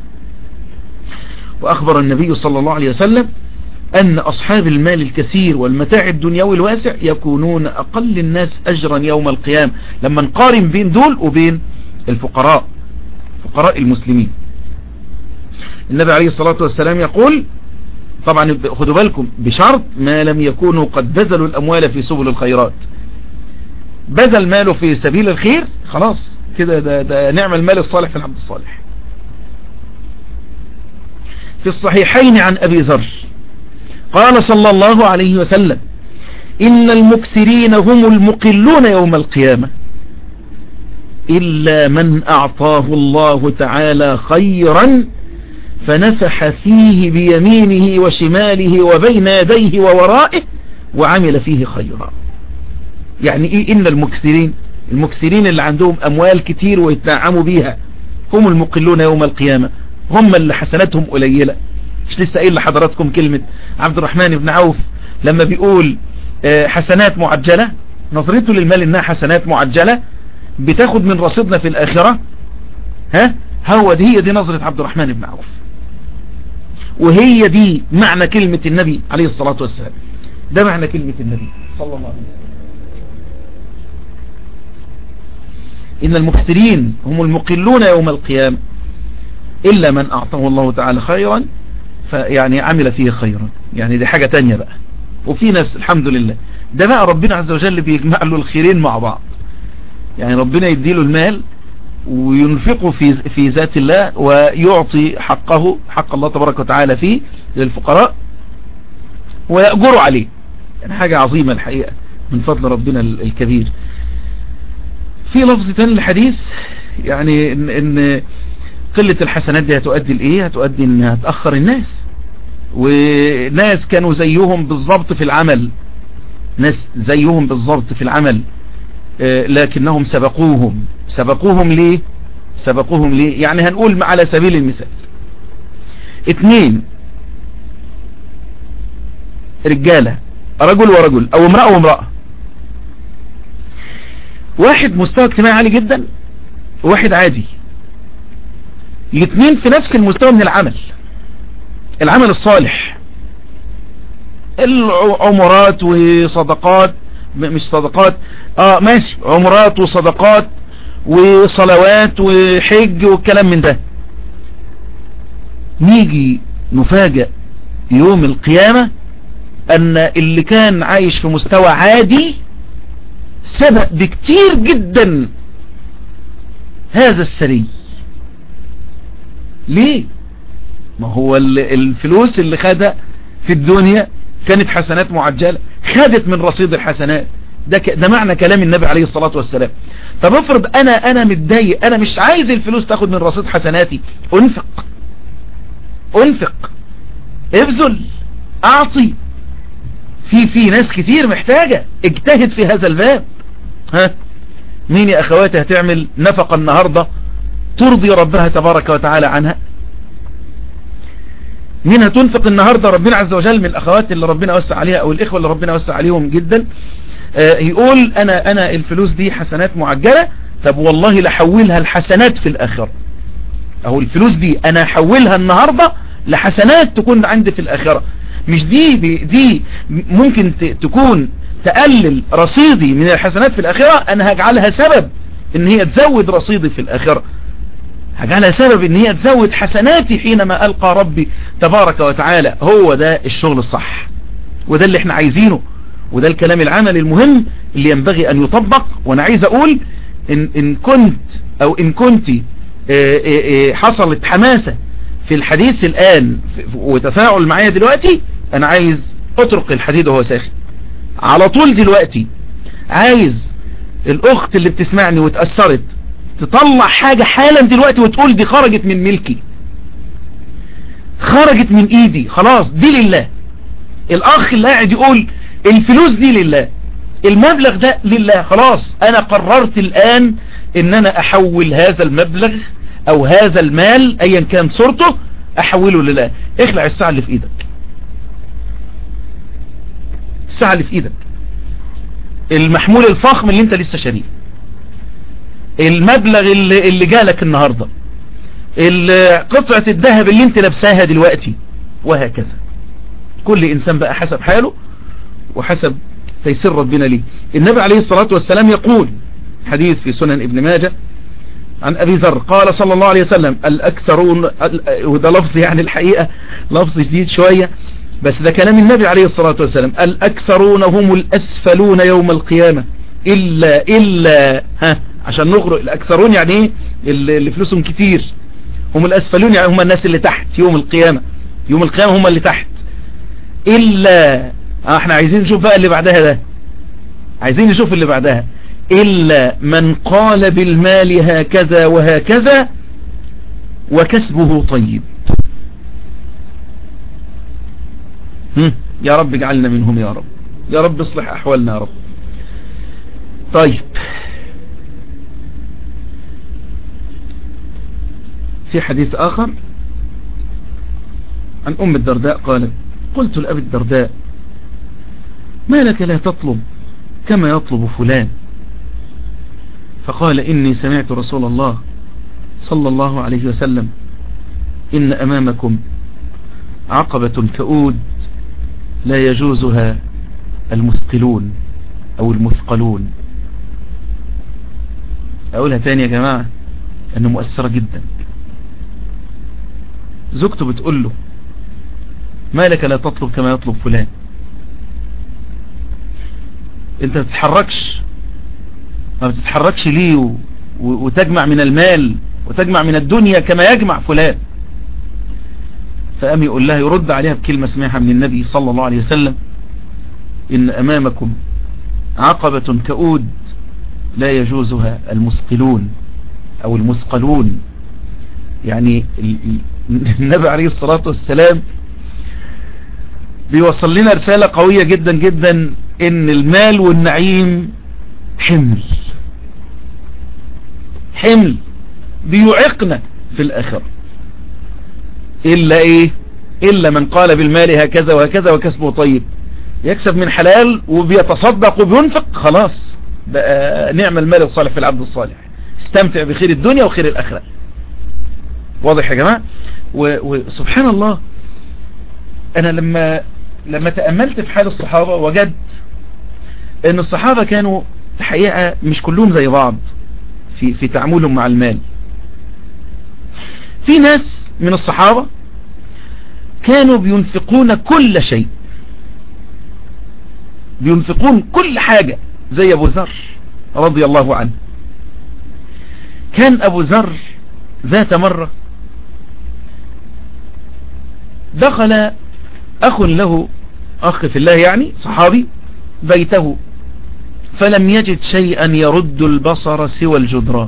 وأخبر النبي صلى الله عليه وسلم أن أصحاب المال الكثير والمتاع الدنيوي الواسع يكونون أقل الناس أجرا يوم القيامة لما نقارن بين دول وبين الفقراء فقراء المسلمين النبي عليه الصلاة والسلام يقول طبعا خدوا بالكم بشرط ما لم يكونوا قد بذلوا الأموال في سبل الخيرات بذل ماله في سبيل الخير خلاص كده ده, ده نعم المال الصالح في العبد الصالح في الصحيحين عن أبي ذر قال صلى الله عليه وسلم إن المكثرين هم المقلون يوم القيامة إلا من أعطاه الله تعالى خيرا فنفح فيه بيمينه وشماله وبين يديه وورائه وعمل فيه خيرا يعني إيه إن المكثرين المكثرين اللي عندهم أموال كتير ويتنعموا بيها هم المقلون يوم القيامة هم اللي حسناتهم قليلة مش لسه قايل لحضراتكم كلمة عبد الرحمن بن عوف لما بيقول حسنات معجلة نظرته للمال انها حسنات معجلة بتاخد من رصيدنا في الآخرة ها هو دي هي دي نظرة عبد الرحمن بن عوف وهي دي معنى كلمة النبي عليه الصلاة والسلام ده معنى كلمة النبي صلى الله عليه وسلم إن المكثرين هم المقلون يوم القيامة إلا من أعطاه الله تعالى خيرا فيعني عمل فيه خيرا يعني دي حاجة تانية بقى وفي ناس الحمد لله ده بقى ربنا عز وجل بيجمع له الخيرين مع بعض يعني ربنا يديله المال وينفقه في في ذات الله ويعطي حقه حق الله تبارك وتعالى فيه للفقراء ويأجروا عليه يعني حاجة عظيمة الحقيقة من فضل ربنا الكبير في لفظ ثاني للحديث يعني ان, إن قلة الحسنات دي هتؤدي لايه هتؤدي انها تأخر الناس وناس كانوا زيهم بالضبط في العمل ناس زيهم بالضبط في العمل لكنهم سبقوهم سبقوهم ليه سبقوهم ليه يعني هنقول على سبيل المثال اتنين رجالة رجل ورجل او امرأة وامرأة واحد مستوى اجتماعي عالي جدا وواحد عادي الاثنين في نفس المستوى من العمل العمل الصالح العمرات وصدقات مش صدقات اه ماشي عمرات وصدقات وصلوات وحج والكلام من ده نيجي نفاجأ يوم القيامة ان اللي كان عايش في مستوى عادي سبق بكتير جدا هذا السري ليه ما هو الفلوس اللي خدها في الدنيا كانت حسنات معجلة خدت من رصيد الحسنات ده, ك... ده معنى كلام النبي عليه الصلاة والسلام طب افرض انا انا متضايق انا مش عايز الفلوس تاخد من رصيد حسناتي انفق انفق ابذل اعطي في في ناس كتير محتاجة اجتهد في هذا الباب ها مين يا اخواتي هتعمل نفقة النهاردة ترضي ربها تبارك وتعالى عنها مين هتنفق النهاردة ربنا عز وجل من الاخوات اللي ربنا وسع عليها او الاخوة اللي ربنا وسع عليهم جدا آه يقول انا انا الفلوس دي حسنات معجلة طب والله لحولها الحسنات في الاخرة اهو الفلوس دي انا احولها النهاردة لحسنات تكون عندي في الاخرة مش دي دي ممكن تكون تقلل رصيدي من الحسنات في الاخرة انا هجعلها سبب ان هي تزود رصيدي في الاخرة هجعلها سبب ان هي تزود حسناتي حينما القى ربي تبارك وتعالى هو ده الشغل الصح وده اللي احنا عايزينه وده الكلام العمل المهم اللي ينبغي ان يطبق وانا عايز اقول ان, إن كنت او ان كنت حصلت حماسة في الحديث الان وتفاعل معايا دلوقتي انا عايز اترك الحديد وهو ساخن على طول دلوقتي عايز الاخت اللي بتسمعني وتأثرت تطلع حاجة حالا دلوقتي وتقول دي خرجت من ملكي خرجت من ايدي خلاص دي لله الاخ اللي قاعد يقول الفلوس دي لله المبلغ ده لله خلاص انا قررت الان ان انا احول هذا المبلغ او هذا المال ايا كان صورته احوله لله اخلع الساعة اللي في ايدك الساعة اللي في ايدك المحمول الفخم اللي انت لسه شاريه المبلغ اللي, اللي جالك النهاردة قطعة الذهب اللي انت لابساها دلوقتي وهكذا كل انسان بقى حسب حاله وحسب تيسير ربنا ليه النبي عليه الصلاة والسلام يقول حديث في سنن ابن ماجه عن أبي ذر قال صلى الله عليه وسلم الأكثرون وده لفظ يعني الحقيقة لفظ جديد شوية بس ده كلام النبي عليه الصلاة والسلام الأكثرون هم الأسفلون يوم القيامة إلا إلا ها عشان نغرق الأكثرون يعني ايه اللي فلوسهم كتير هم الأسفلون يعني هم الناس اللي تحت يوم القيامة يوم القيامة هم اللي تحت إلا احنا عايزين نشوف بقى اللي بعدها ده عايزين نشوف اللي بعدها إلا من قال بالمال هكذا وهكذا وكسبه طيب يا رب اجعلنا منهم يا رب يا رب اصلح أحوالنا يا رب طيب في حديث آخر عن أم الدرداء قالت قلت لأبي الدرداء ما لك لا تطلب كما يطلب فلان فقال إني سمعت رسول الله صلى الله عليه وسلم إن أمامكم عقبة كؤود لا يجوزها المثقلون أو المثقلون أقولها تاني يا جماعة أنه مؤثرة جدا زوجته بتقول له ما لك لا تطلب كما يطلب فلان انت ما بتتحركش ما بتتحركش ليه و... وتجمع من المال وتجمع من الدنيا كما يجمع فلان فأمي يقول لها يرد عليها بكلمة سمعها من النبي صلى الله عليه وسلم إن أمامكم عقبة كؤود لا يجوزها المثقلون أو المثقلون يعني النبي عليه الصلاة والسلام بيوصل لنا رسالة قوية جدا جدا ان المال والنعيم حمل حمل بيعقنا في الآخرة إلا إيه إلا من قال بالمال هكذا وهكذا وكسبه طيب يكسب من حلال وبيتصدق وبينفق خلاص بقى نعم المال الصالح في العبد الصالح استمتع بخير الدنيا وخير الآخرة واضح يا جماعة وسبحان الله أنا لما لما تأملت في حال الصحابة وجدت أن الصحابة كانوا الحقيقة مش كلهم زي بعض في في تعاملهم مع المال في ناس من الصحابة كانوا بينفقون كل شيء بينفقون كل حاجة زي أبو ذر رضي الله عنه كان أبو ذر ذات مرة دخل أخ له أخ في الله يعني صحابي بيته فلم يجد شيئا يرد البصر سوى الجدران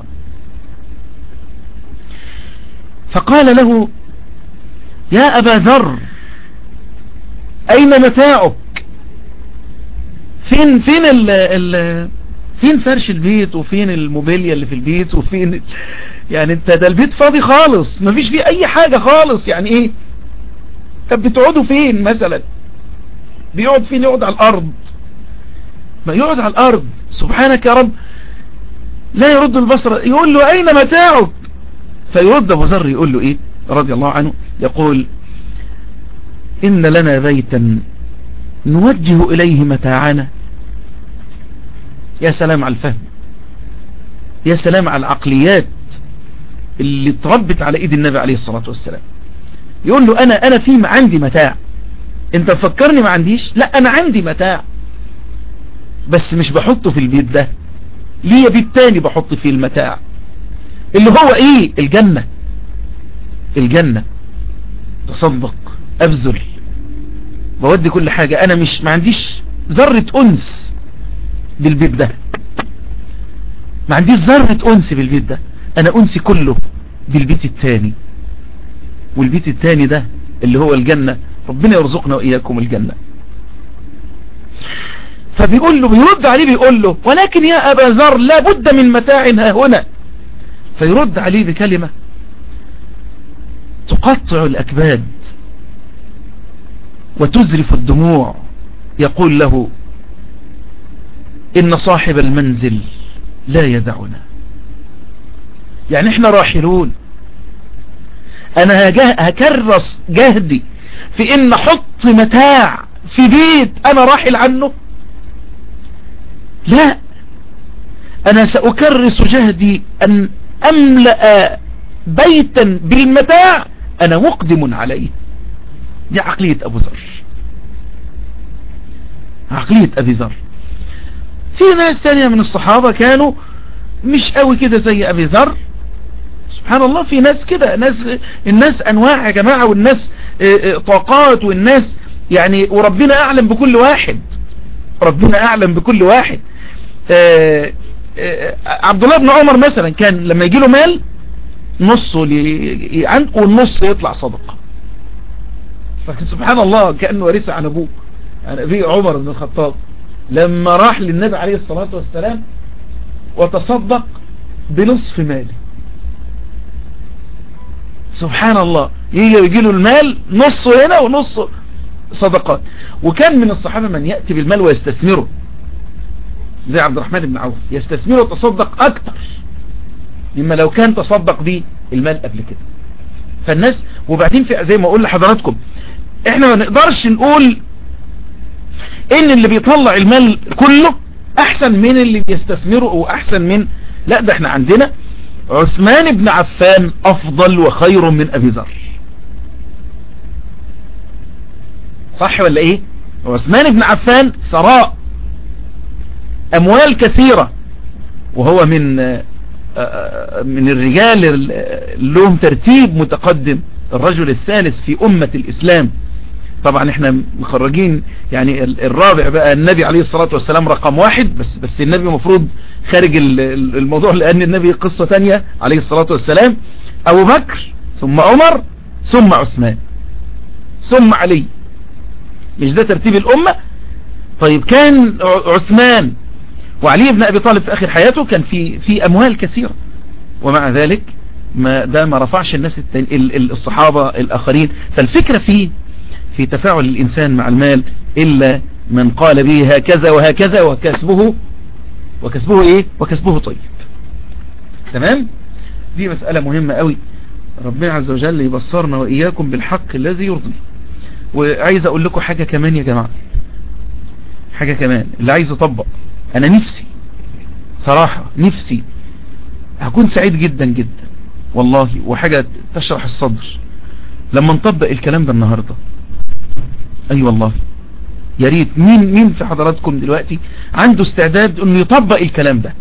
فقال له يا أبا ذر أين متاعك فين فين ال ال فين فرش البيت وفين الموبيليا اللي في البيت وفين يعني انت ده البيت فاضي خالص مفيش فيه اي حاجة خالص يعني ايه طب بتقعدوا فين مثلا بيقعد فين يقعد على الارض ما يقعد على الارض سبحانك يا رب لا يرد البصر يقول له اين متاعك فيرد ابو ذر يقول له ايه رضي الله عنه يقول ان لنا بيتا نوجه اليه متاعنا يا سلام على الفهم يا سلام على العقليات اللي تربت على ايد النبي عليه الصلاة والسلام يقول له انا انا في عندي متاع انت مفكرني ما عنديش لا انا عندي متاع بس مش بحطه في البيت ده ليه بيت تاني بحط فيه المتاع اللي هو ايه الجنة الجنة تصدق ابذل بودي كل حاجة انا مش ما عنديش ذرة انس بالبيت ده ما عنديش ذرة انس بالبيت ده انا انسي كله بالبيت التاني والبيت التاني ده اللي هو الجنة ربنا يرزقنا وإياكم الجنة فبيقول له بيرد عليه بيقول له ولكن يا أبا ذر لا بد من متاع ها هنا فيرد عليه بكلمة تقطع الأكباد وتزرف الدموع يقول له إن صاحب المنزل لا يدعنا يعني احنا راحلون انا هكرس جهدي في ان احط متاع في بيت انا راحل عنه لا انا ساكرس جهدي ان املأ بيتا بالمتاع انا مقدم عليه دي عقلية ابو ذر عقلية ابي ذر في ناس تانية من الصحابة كانوا مش قوي كده زي ابي ذر سبحان الله في ناس كده ناس الناس انواع يا جماعة والناس طاقات والناس يعني وربنا اعلم بكل واحد ربنا اعلم بكل واحد عبد الله بن عمر مثلا كان لما يجي له مال نصه عنده والنص يطلع صدقة فسبحان الله كأنه ورثه عن ابوه عن ابي عمر بن الخطاب لما راح للنبي عليه الصلاة والسلام وتصدق بنصف ماله سبحان الله يجي يجي له المال نصه هنا ونصه صدقات وكان من الصحابة من يأتي بالمال ويستثمره زي عبد الرحمن بن عوف يستثمره وتصدق أكتر مما لو كان تصدق به المال قبل كده فالناس وبعدين في زي ما اقول لحضراتكم احنا ما نقدرش نقول ان اللي بيطلع المال كله احسن من اللي بيستثمره واحسن من لا ده احنا عندنا عثمان بن عفان افضل وخير من ابي ذر صح ولا ايه عثمان بن عفان ثراء اموال كثيرة وهو من من الرجال اللي لهم ترتيب متقدم الرجل الثالث في امة الاسلام طبعا احنا مخرجين يعني الرابع بقى النبي عليه الصلاة والسلام رقم واحد بس بس النبي مفروض خارج الموضوع لان النبي قصة تانية عليه الصلاة والسلام ابو بكر ثم عمر ثم عثمان ثم علي مش ده ترتيب الامة طيب كان عثمان وعلي بن ابي طالب في اخر حياته كان في في اموال كثيرة ومع ذلك ما ده ما رفعش الناس الصحابة الاخرين فالفكرة فيه في تفاعل الإنسان مع المال إلا من قال به هكذا وهكذا وكسبه وكسبه إيه وكسبه طيب تمام دي مسألة مهمة قوي ربنا عز وجل يبصرنا وإياكم بالحق الذي يرضي وعايز أقول لكم حاجة كمان يا جماعة حاجة كمان اللي عايز أطبق أنا نفسي صراحة نفسي هكون سعيد جدا جدا والله وحاجة تشرح الصدر لما نطبق الكلام ده النهاردة اي أيوة والله يا ريت مين مين في حضراتكم دلوقتي عنده استعداد انه يطبق الكلام ده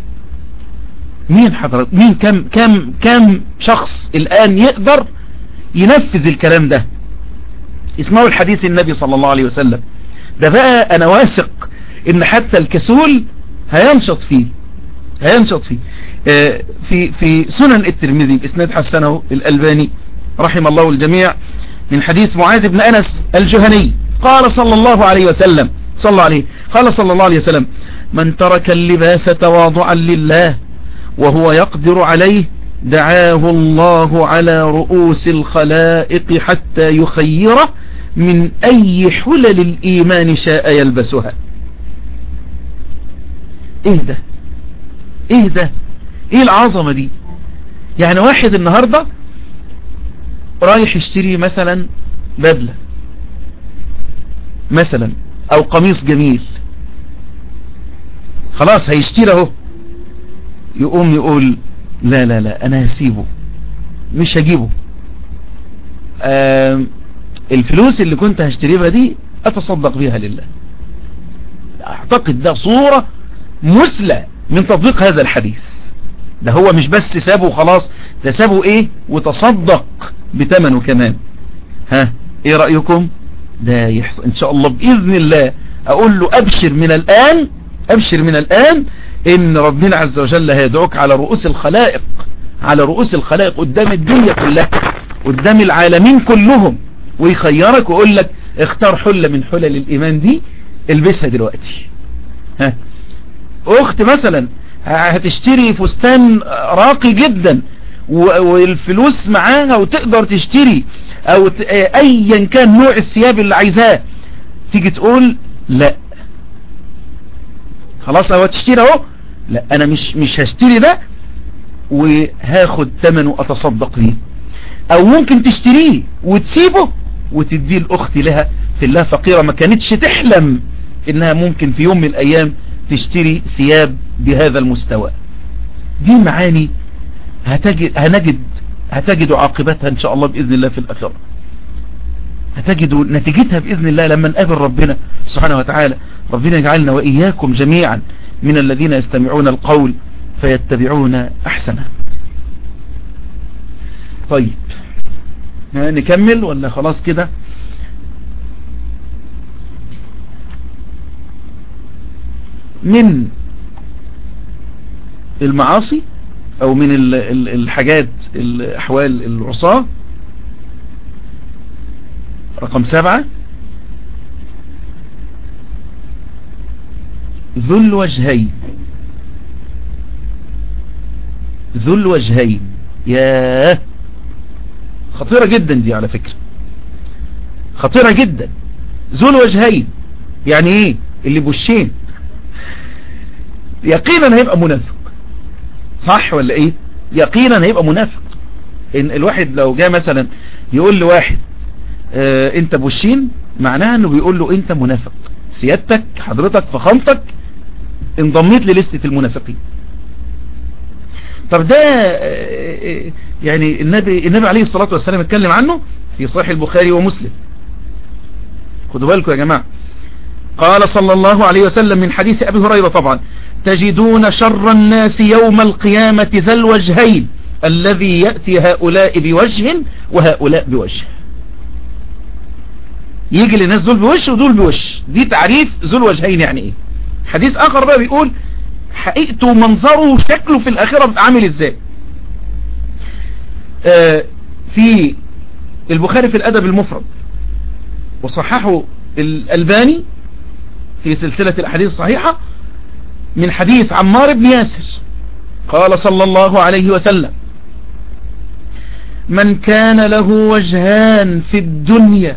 مين حضرات مين كم كم كم شخص الان يقدر ينفذ الكلام ده اسمعوا الحديث النبي صلى الله عليه وسلم ده بقى انا واثق ان حتى الكسول هينشط فيه هينشط فيه آه في في سنن الترمذي باسناد حسنه الالباني رحم الله الجميع من حديث معاذ بن انس الجهني قال صلى الله عليه وسلم صلى الله عليه قال صلى الله عليه وسلم من ترك اللباس تواضعا لله وهو يقدر عليه دعاه الله على رؤوس الخلائق حتى يخيره من أي حلل الإيمان شاء يلبسها ايه ده ايه ده ايه العظمة دي يعني واحد النهاردة رايح يشتري مثلا بدلة مثلا او قميص جميل خلاص هيشتري اهو يقوم يقول لا لا لا انا هسيبه مش هجيبه الفلوس اللي كنت هشتريها دي اتصدق بيها لله اعتقد ده صورة مثلى من تطبيق هذا الحديث ده هو مش بس سابه وخلاص ده سابه ايه وتصدق بتمنه كمان ها ايه رأيكم ده يحصل ان شاء الله بإذن الله اقول له ابشر من الان ابشر من الان ان ربنا عز وجل هيدعوك على رؤوس الخلائق على رؤوس الخلائق قدام الدنيا كلها قدام العالمين كلهم ويخيرك ويقول لك اختار حلة من حلل الايمان دي البسها دلوقتي ها اخت مثلا هتشتري فستان راقي جدا والفلوس معاها وتقدر تشتري او ايا كان نوع الثياب اللي عايزاه تيجي تقول لا خلاص هو تشتري اهو لا انا مش مش هشتري ده وهاخد ثمنه اتصدق بيه او ممكن تشتريه وتسيبه وتديه الاخت لها في الله فقيرة ما كانتش تحلم انها ممكن في يوم من الايام تشتري ثياب بهذا المستوى دي معاني هتجد هنجد هتجد عاقبتها ان شاء الله باذن الله في الاخره هتجد نتيجتها باذن الله لما نقابل ربنا سبحانه وتعالى ربنا يجعلنا واياكم جميعا من الذين يستمعون القول فيتبعون احسنه طيب نكمل ولا خلاص كده من المعاصي او من الحاجات الاحوال العصاة رقم سبعة ذو الوجهين ذو الوجهين ياه خطيرة جدا دي على فكرة خطيرة جدا ذو الوجهين يعني ايه اللي بوشين يقينا هيبقى منافق صح ولا ايه يقينا هيبقى منافق ان الواحد لو جاء مثلا يقول لواحد اه انت بوشين معناها انه بيقول له انت منافق سيادتك حضرتك فخامتك انضميت للستة المنافقين طب ده اه يعني النبي, النبي عليه الصلاة والسلام اتكلم عنه في صحيح البخاري ومسلم خدوا بالكم يا جماعة قال صلى الله عليه وسلم من حديث أبي هريرة طبعا تجدون شر الناس يوم القيامة ذا الوجهين الذي يأتي هؤلاء بوجه وهؤلاء بوجه يجي للناس دول بوش ودول بوش دي تعريف ذو الوجهين يعني ايه حديث اخر بقى بيقول حقيقته ومنظره وشكله في الاخرة عامل ازاي آه في البخاري في الادب المفرد وصححه الالباني في سلسلة الاحاديث الصحيحة من حديث عمار بن ياسر قال صلى الله عليه وسلم من كان له وجهان في الدنيا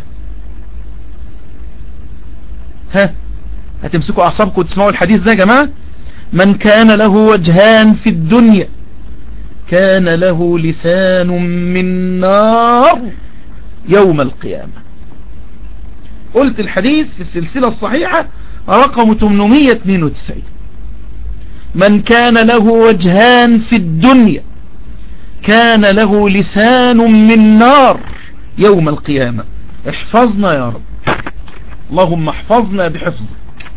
ها هتمسكوا اعصابكم وتسمعوا الحديث ده يا جماعة من كان له وجهان في الدنيا كان له لسان من نار يوم القيامة قلت الحديث في السلسلة الصحيحة رقم 892 من كان له وجهان في الدنيا كان له لسان من نار يوم القيامة احفظنا يا رب اللهم احفظنا بحفظك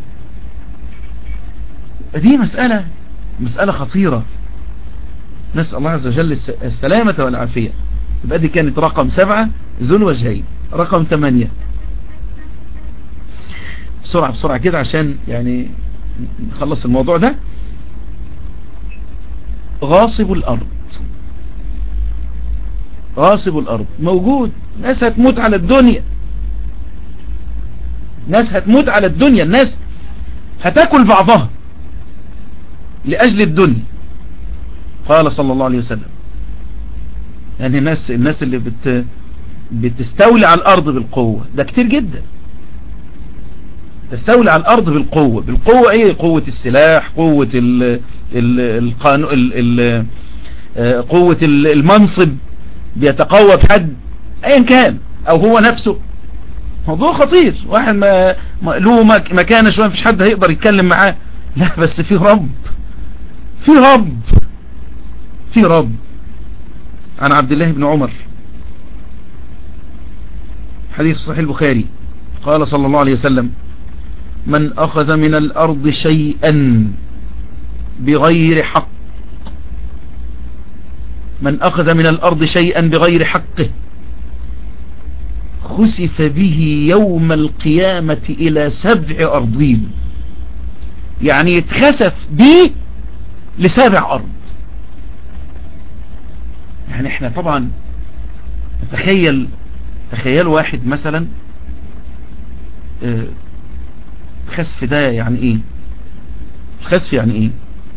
دي مسألة مسألة خطيرة نسأل الله عز وجل السلامة والعافية يبقى دي كانت رقم سبعة ذو الوجهين رقم ثمانية بسرعة بسرعة كده عشان يعني نخلص الموضوع ده غاصب الأرض غاصب الأرض موجود ناس هتموت على الدنيا ناس هتموت على الدنيا الناس هتاكل بعضها لأجل الدنيا قال صلى الله عليه وسلم يعني الناس الناس اللي بت بتستولي على الأرض بالقوة ده كتير جدا تستولي على الأرض بالقوة بالقوة ايه قوة السلاح قوة ال ال القانون ال ال قوة المنصب بيتقوى بحد ايا كان او هو نفسه موضوع خطير واحد ما له مكانه شوية مفيش حد هيقدر يتكلم معاه لا بس في رب في رب في رب عن عبد الله بن عمر حديث صحيح البخاري قال صلى الله عليه وسلم من أخذ من الأرض شيئا بغير حق من أخذ من الأرض شيئا بغير حقه خسف به يوم القيامة إلى سبع أرضين يعني يتخسف به لسابع أرض يعني احنا طبعا تخيل تخيل واحد مثلا خسف ده يعني ايه الخسف يعني ايه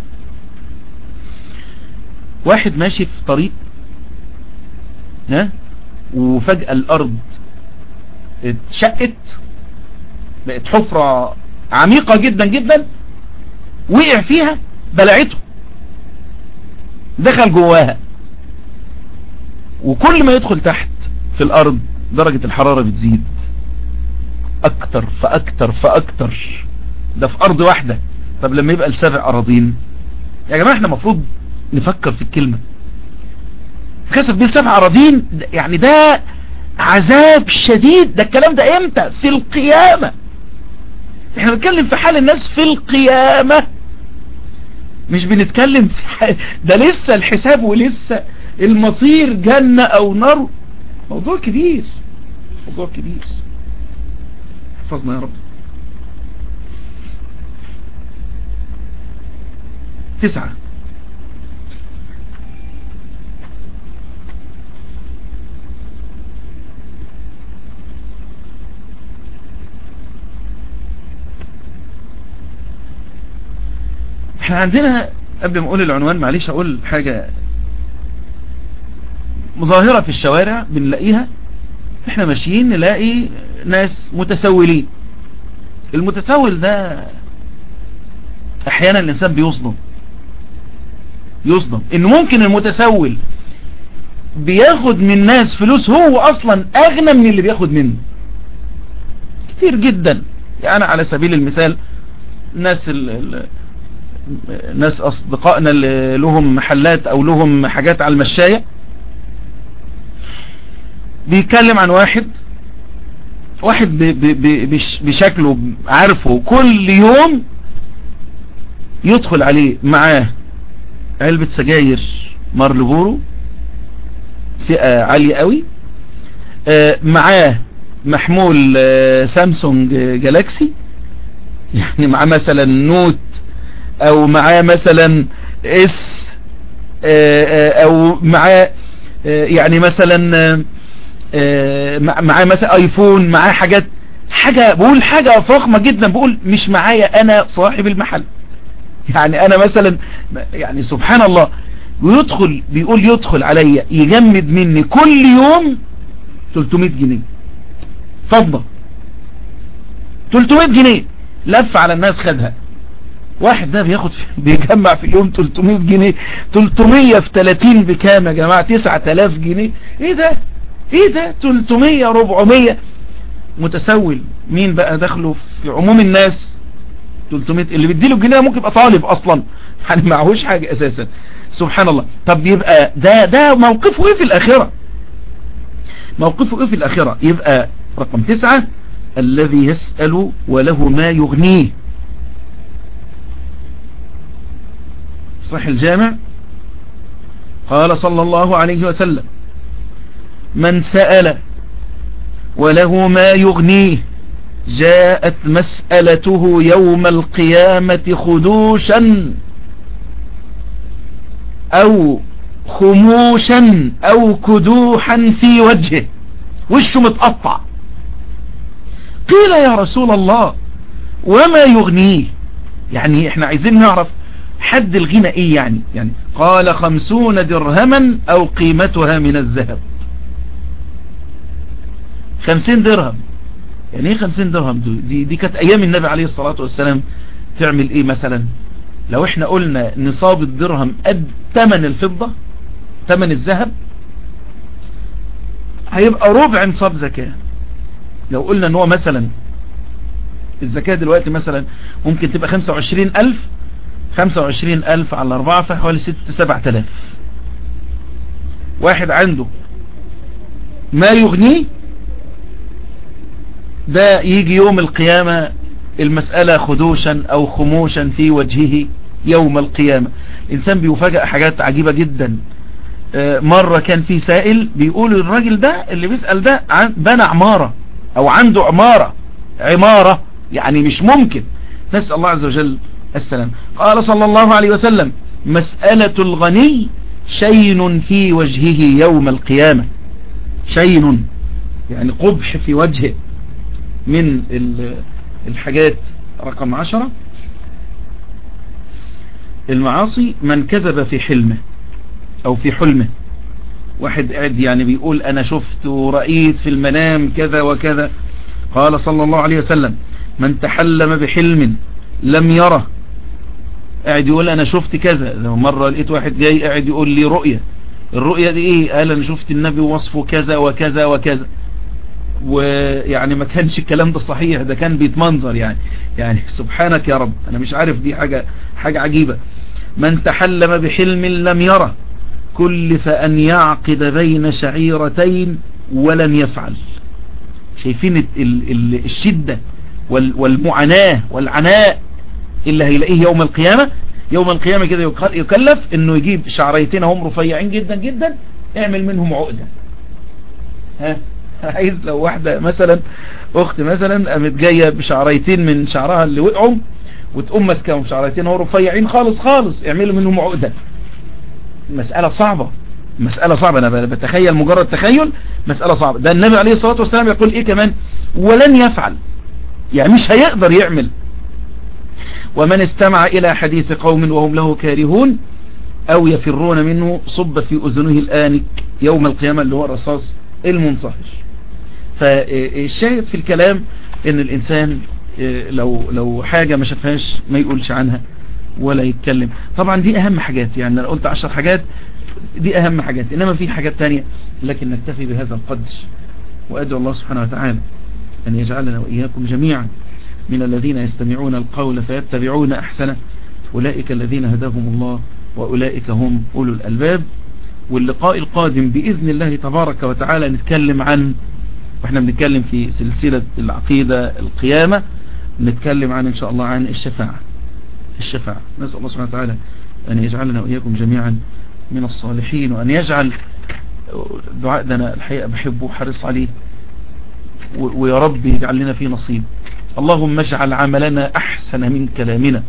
واحد ماشي في طريق ها وفجأة الارض اتشقت بقت حفرة عميقة جدا جدا وقع فيها بلعته دخل جواها وكل ما يدخل تحت في الارض درجة الحرارة بتزيد اكتر فاكتر فاكتر ده في ارض واحدة طب لما يبقى لسبع اراضين يا جماعة احنا مفروض نفكر في الكلمة خسف بيه لسبع اراضين يعني ده عذاب شديد ده الكلام ده امتى في القيامة احنا بنتكلم في حال الناس في القيامة مش بنتكلم في حال ده لسه الحساب ولسه المصير جنة او نار موضوع كبير موضوع كبير احفظنا يا رب تسعة احنا عندنا قبل ما اقول العنوان معلش اقول حاجة مظاهرة في الشوارع بنلاقيها احنا ماشيين نلاقي ناس متسولين المتسول ده احيانا الانسان بيصدم يصدم ان ممكن المتسول بياخد من ناس فلوس هو اصلا اغنى من اللي بياخد منه كتير جدا يعني على سبيل المثال ناس ال ال ناس اصدقائنا اللي لهم محلات او لهم حاجات على المشاية بيتكلم عن واحد واحد بشكله عارفه كل يوم يدخل عليه معاه علبة سجاير مارلبورو فئة عالية قوي معاه محمول سامسونج جالاكسي يعني معاه مثلا نوت او معاه مثلا اس او معاه يعني مثلا معاه مثلا ايفون معاه حاجات حاجة بقول حاجة فخمة جدا بقول مش معايا انا صاحب المحل يعني انا مثلا يعني سبحان الله ويدخل بيقول يدخل عليا يجمد مني كل يوم 300 جنيه فضة 300 جنيه لف على الناس خدها واحد ده بياخد في بيجمع في اليوم 300 جنيه 300 في 30 بكام يا جماعة 9000 جنيه ايه ده ايه ده 300 400 متسول مين بقى دخله في عموم الناس 300 اللي بيديله الجنيه ممكن يبقى طالب اصلا يعني معهوش حاجة اساسا سبحان الله طب يبقى ده ده موقفه ايه في الاخرة موقفه ايه في الاخرة يبقى رقم تسعة الذي يسأل وله ما يغنيه صح الجامع قال صلى الله عليه وسلم من سأل وله ما يغنيه جاءت مسألته يوم القيامة خدوشا أو خموشا أو كدوحا في وجهه وشه متقطع قيل يا رسول الله وما يغنيه يعني احنا عايزين نعرف حد الغنى ايه يعني يعني قال خمسون درهما او قيمتها من الذهب خمسين درهم يعني ايه خمسين درهم دي, دي كانت ايام النبي عليه الصلاة والسلام تعمل ايه مثلا لو احنا قلنا نصاب الدرهم قد تمن الفضة تمن الذهب هيبقى ربع نصاب زكاة لو قلنا ان هو مثلا الزكاة دلوقتي مثلا ممكن تبقى خمسة وعشرين الف خمسة وعشرين الف على اربعة فحوالي ست سبع تلاف واحد عنده ما يغنيه ده يجي يوم القيامة المسألة خدوشا او خموشا في وجهه يوم القيامة الانسان بيفاجأ حاجات عجيبة جدا مرة كان في سائل بيقول الراجل ده اللي بيسأل ده بنى عمارة او عنده عمارة عمارة يعني مش ممكن نسأل الله عز وجل السلام قال صلى الله عليه وسلم مسألة الغني شين في وجهه يوم القيامة شين يعني قبح في وجهه من الحاجات رقم عشرة المعاصي من كذب في حلمه او في حلمه واحد قاعد يعني بيقول انا شفت ورأيت في المنام كذا وكذا قال صلى الله عليه وسلم من تحلم بحلم لم يره قاعد يقول انا شفت كذا مرة لقيت واحد جاي قاعد يقول لي رؤية الرؤية دي ايه قال انا شفت النبي وصفه كذا وكذا وكذا ويعني ما كانش الكلام ده صحيح ده كان بيتمنظر يعني يعني سبحانك يا رب انا مش عارف دي حاجة حاجة عجيبة من تحلم بحلم لم يره كلف أن يعقد بين شعيرتين ولن يفعل شايفين الشدة والمعاناة والعناء اللي هيلاقيه يوم القيامة يوم القيامة كده يكلف انه يجيب شعريتين هم رفيعين جدا جدا اعمل منهم عقدة ها عايز لو واحدة مثلا اخت مثلا قامت جاية بشعريتين من شعرها اللي وقعوا وتقوم ماسكاهم شعريتين هو رفيعين خالص خالص اعملوا منهم عقدة مسألة صعبة مسألة صعبة أنا بتخيل مجرد تخيل مسألة صعبة ده النبي عليه الصلاة والسلام يقول إيه كمان ولن يفعل يعني مش هيقدر يعمل ومن استمع إلى حديث قوم وهم له كارهون أو يفرون منه صب في أذنه الآنك يوم القيامة اللي هو الرصاص المنصهر فالشاهد في الكلام ان الانسان لو لو حاجة ما شافهاش ما يقولش عنها ولا يتكلم طبعا دي اهم حاجات يعني انا قلت عشر حاجات دي اهم حاجات انما في حاجات تانية لكن نكتفي بهذا القدر وادعو الله سبحانه وتعالى ان يجعلنا واياكم جميعا من الذين يستمعون القول فيتبعون احسنه اولئك الذين هداهم الله واولئك هم اولو الالباب واللقاء القادم بإذن الله تبارك وتعالى نتكلم عن واحنا بنتكلم في سلسلة العقيدة القيامة نتكلم عن إن شاء الله عن الشفاعة الشفاعة نسأل الله سبحانه وتعالى أن يجعلنا وإياكم جميعا من الصالحين وأن يجعل دعاء ده أنا الحقيقة بحبه وحرص عليه ويا رب يجعل لنا فيه نصيب اللهم اجعل عملنا أحسن من كلامنا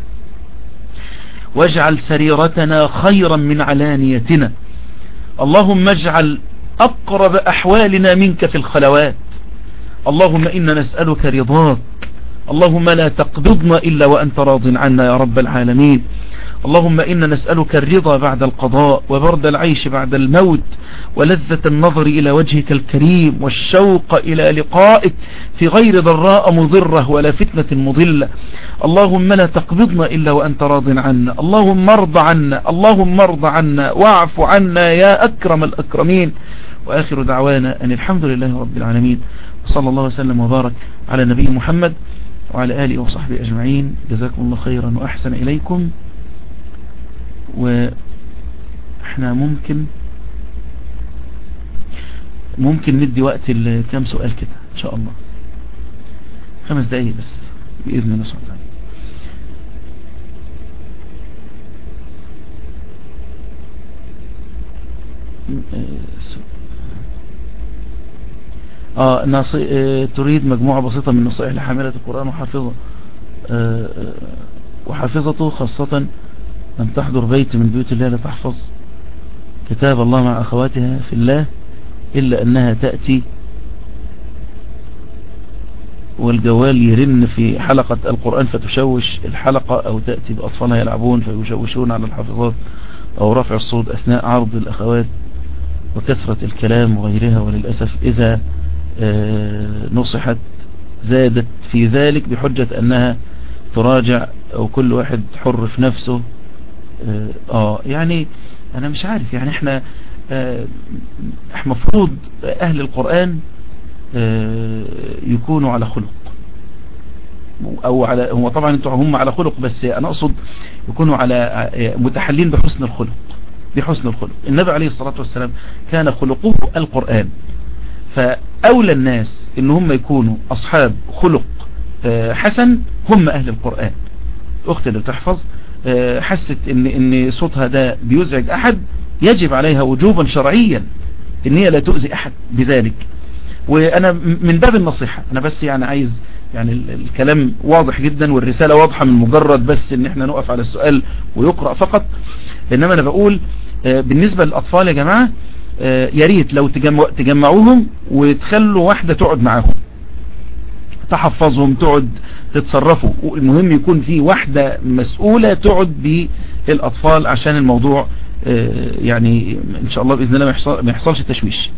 واجعل سريرتنا خيرا من علانيتنا اللهم اجعل أقرب أحوالنا منك في الخلوات اللهم إنا نسألك رضاك اللهم لا تقبضنا إلا وأنت راض عنا يا رب العالمين اللهم إنا نسألك الرضا بعد القضاء وبرد العيش بعد الموت ولذة النظر إلى وجهك الكريم والشوق إلى لقائك في غير ضراء مضرة ولا فتنة مضلة اللهم لا تقبضنا إلا وأنت راض عنا اللهم ارض عنا اللهم ارض عنا واعف عنا يا أكرم الأكرمين وآخر دعوانا أن الحمد لله رب العالمين وصلى الله وسلم وبارك على نبي محمد وعلى آله وصحبه أجمعين جزاكم الله خيرا وأحسن إليكم واحنا ممكن ممكن ندي وقت لكام سؤال كده ان شاء الله خمس دقايق بس بإذن الله سبحانه وتعالى آه نصي... آه تريد مجموعة بسيطة من نصائح لحاملة القرآن وحافظة آه آه وحافظته خاصة أن تحضر بيت من بيوت الله لتحفظ كتاب الله مع أخواتها في الله إلا أنها تأتي والجوال يرن في حلقة القرآن فتشوش الحلقة أو تأتي بأطفالها يلعبون فيشوشون على الحافظات أو رفع الصوت أثناء عرض الأخوات وكثرة الكلام وغيرها وللأسف إذا نصحت زادت في ذلك بحجة أنها تراجع أو كل واحد حر في نفسه اه يعني انا مش عارف يعني احنا اه مفروض اهل القرآن اه يكونوا على خلق او على هو طبعا انتوا هم على خلق بس انا اقصد يكونوا على متحلين بحسن الخلق بحسن الخلق النبي عليه الصلاة والسلام كان خلقه القرآن فاولى الناس ان هم يكونوا اصحاب خلق اه حسن هم اهل القرآن الاخت اللي بتحفظ حست ان ان صوتها ده بيزعج احد يجب عليها وجوبا شرعيا ان هي لا تؤذي احد بذلك وانا من باب النصيحة انا بس يعني عايز يعني الكلام واضح جدا والرسالة واضحة من مجرد بس ان احنا نقف على السؤال ويقرأ فقط انما انا بقول بالنسبة للاطفال يا جماعة يا ريت لو تجمعوهم وتخلوا واحدة تقعد معاهم تحفظهم تقعد تتصرفوا المهم يكون في واحدة مسؤولة تقعد بالأطفال عشان الموضوع يعني إن شاء الله بإذن الله ما يحصلش تشويش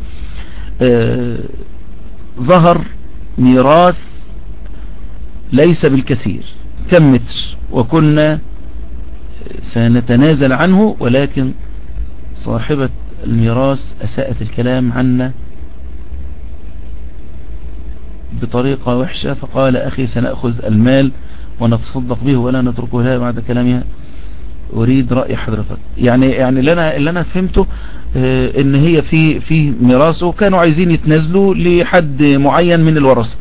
ظهر ميراث ليس بالكثير كم متر وكنا سنتنازل عنه ولكن صاحبة الميراث أساءت الكلام عنا بطريقة وحشة فقال أخي سنأخذ المال ونتصدق به ولا نتركه لها بعد كلامها أريد رأي حضرتك يعني يعني اللي أنا اللي أنا فهمته اه إن هي في في ميراث وكانوا عايزين يتنازلوا لحد معين من الورثة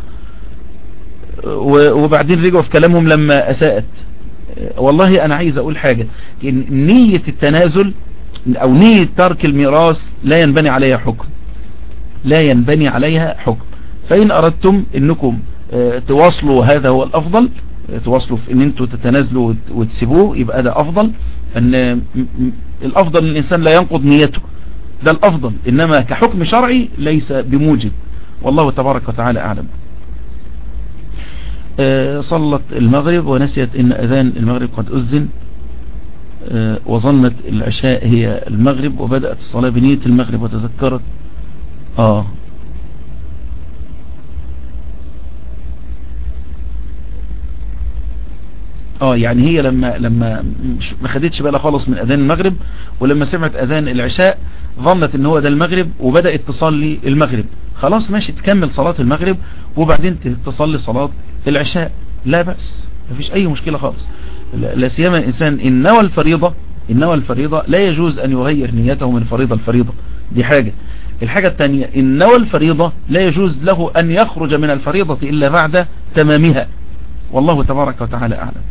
وبعدين رجعوا في كلامهم لما أساءت والله أنا عايز أقول حاجة إن نية التنازل أو نية ترك الميراث لا ينبني عليها حكم لا ينبني عليها حكم فإن أردتم أنكم تواصلوا هذا هو الأفضل تواصلوا في أن أنتوا تتنازلوا وتسيبوه يبقى ده أفضل أن الأفضل أن الإنسان لا ينقض نيته ده الأفضل إنما كحكم شرعي ليس بموجب والله تبارك وتعالى أعلم صلت المغرب ونسيت أن أذان المغرب قد أذن وظنت العشاء هي المغرب وبدأت الصلاة بنية المغرب وتذكرت آه اه يعني هي لما لما ما خدتش بالها خالص من اذان المغرب ولما سمعت اذان العشاء ظنت ان هو ده المغرب وبدأت تصلي المغرب خلاص ماشي تكمل صلاة المغرب وبعدين تصلي صلاة العشاء لا بأس مفيش اي مشكلة خالص لا سيما الانسان ان نوى الفريضة ان نوى الفريضة لا يجوز ان يغير نيته من فريضة الفريضة دي حاجة الحاجة الثانية ان نوى الفريضة لا يجوز له ان يخرج من الفريضة الا بعد تمامها والله تبارك وتعالى اعلم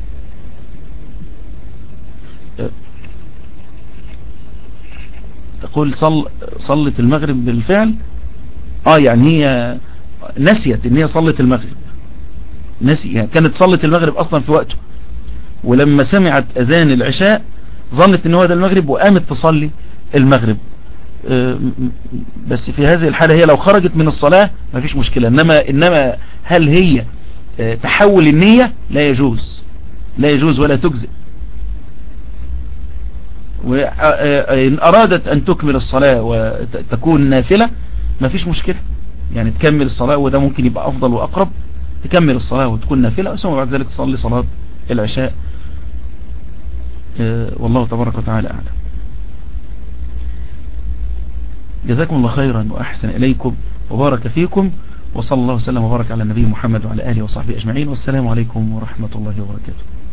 تقول صل صلت المغرب بالفعل اه يعني هي نسيت ان هي صلت المغرب نسي يعني كانت صلت المغرب اصلا في وقته ولما سمعت اذان العشاء ظنت ان هو ده المغرب وقامت تصلي المغرب بس في هذه الحالة هي لو خرجت من الصلاة ما فيش مشكلة انما, إنما هل هي تحول النية لا يجوز لا يجوز ولا تجزئ وإن أرادت أن تكمل الصلاة وتكون نافلة ما فيش مشكلة يعني تكمل الصلاة وده ممكن يبقى أفضل وأقرب تكمل الصلاة وتكون نافلة ثم بعد ذلك تصلي صلاة العشاء والله تبارك وتعالى أعلم جزاكم الله خيرا وأحسن إليكم وبارك فيكم وصلى الله وسلم وبارك على النبي محمد وعلى آله وصحبه أجمعين والسلام عليكم ورحمة الله وبركاته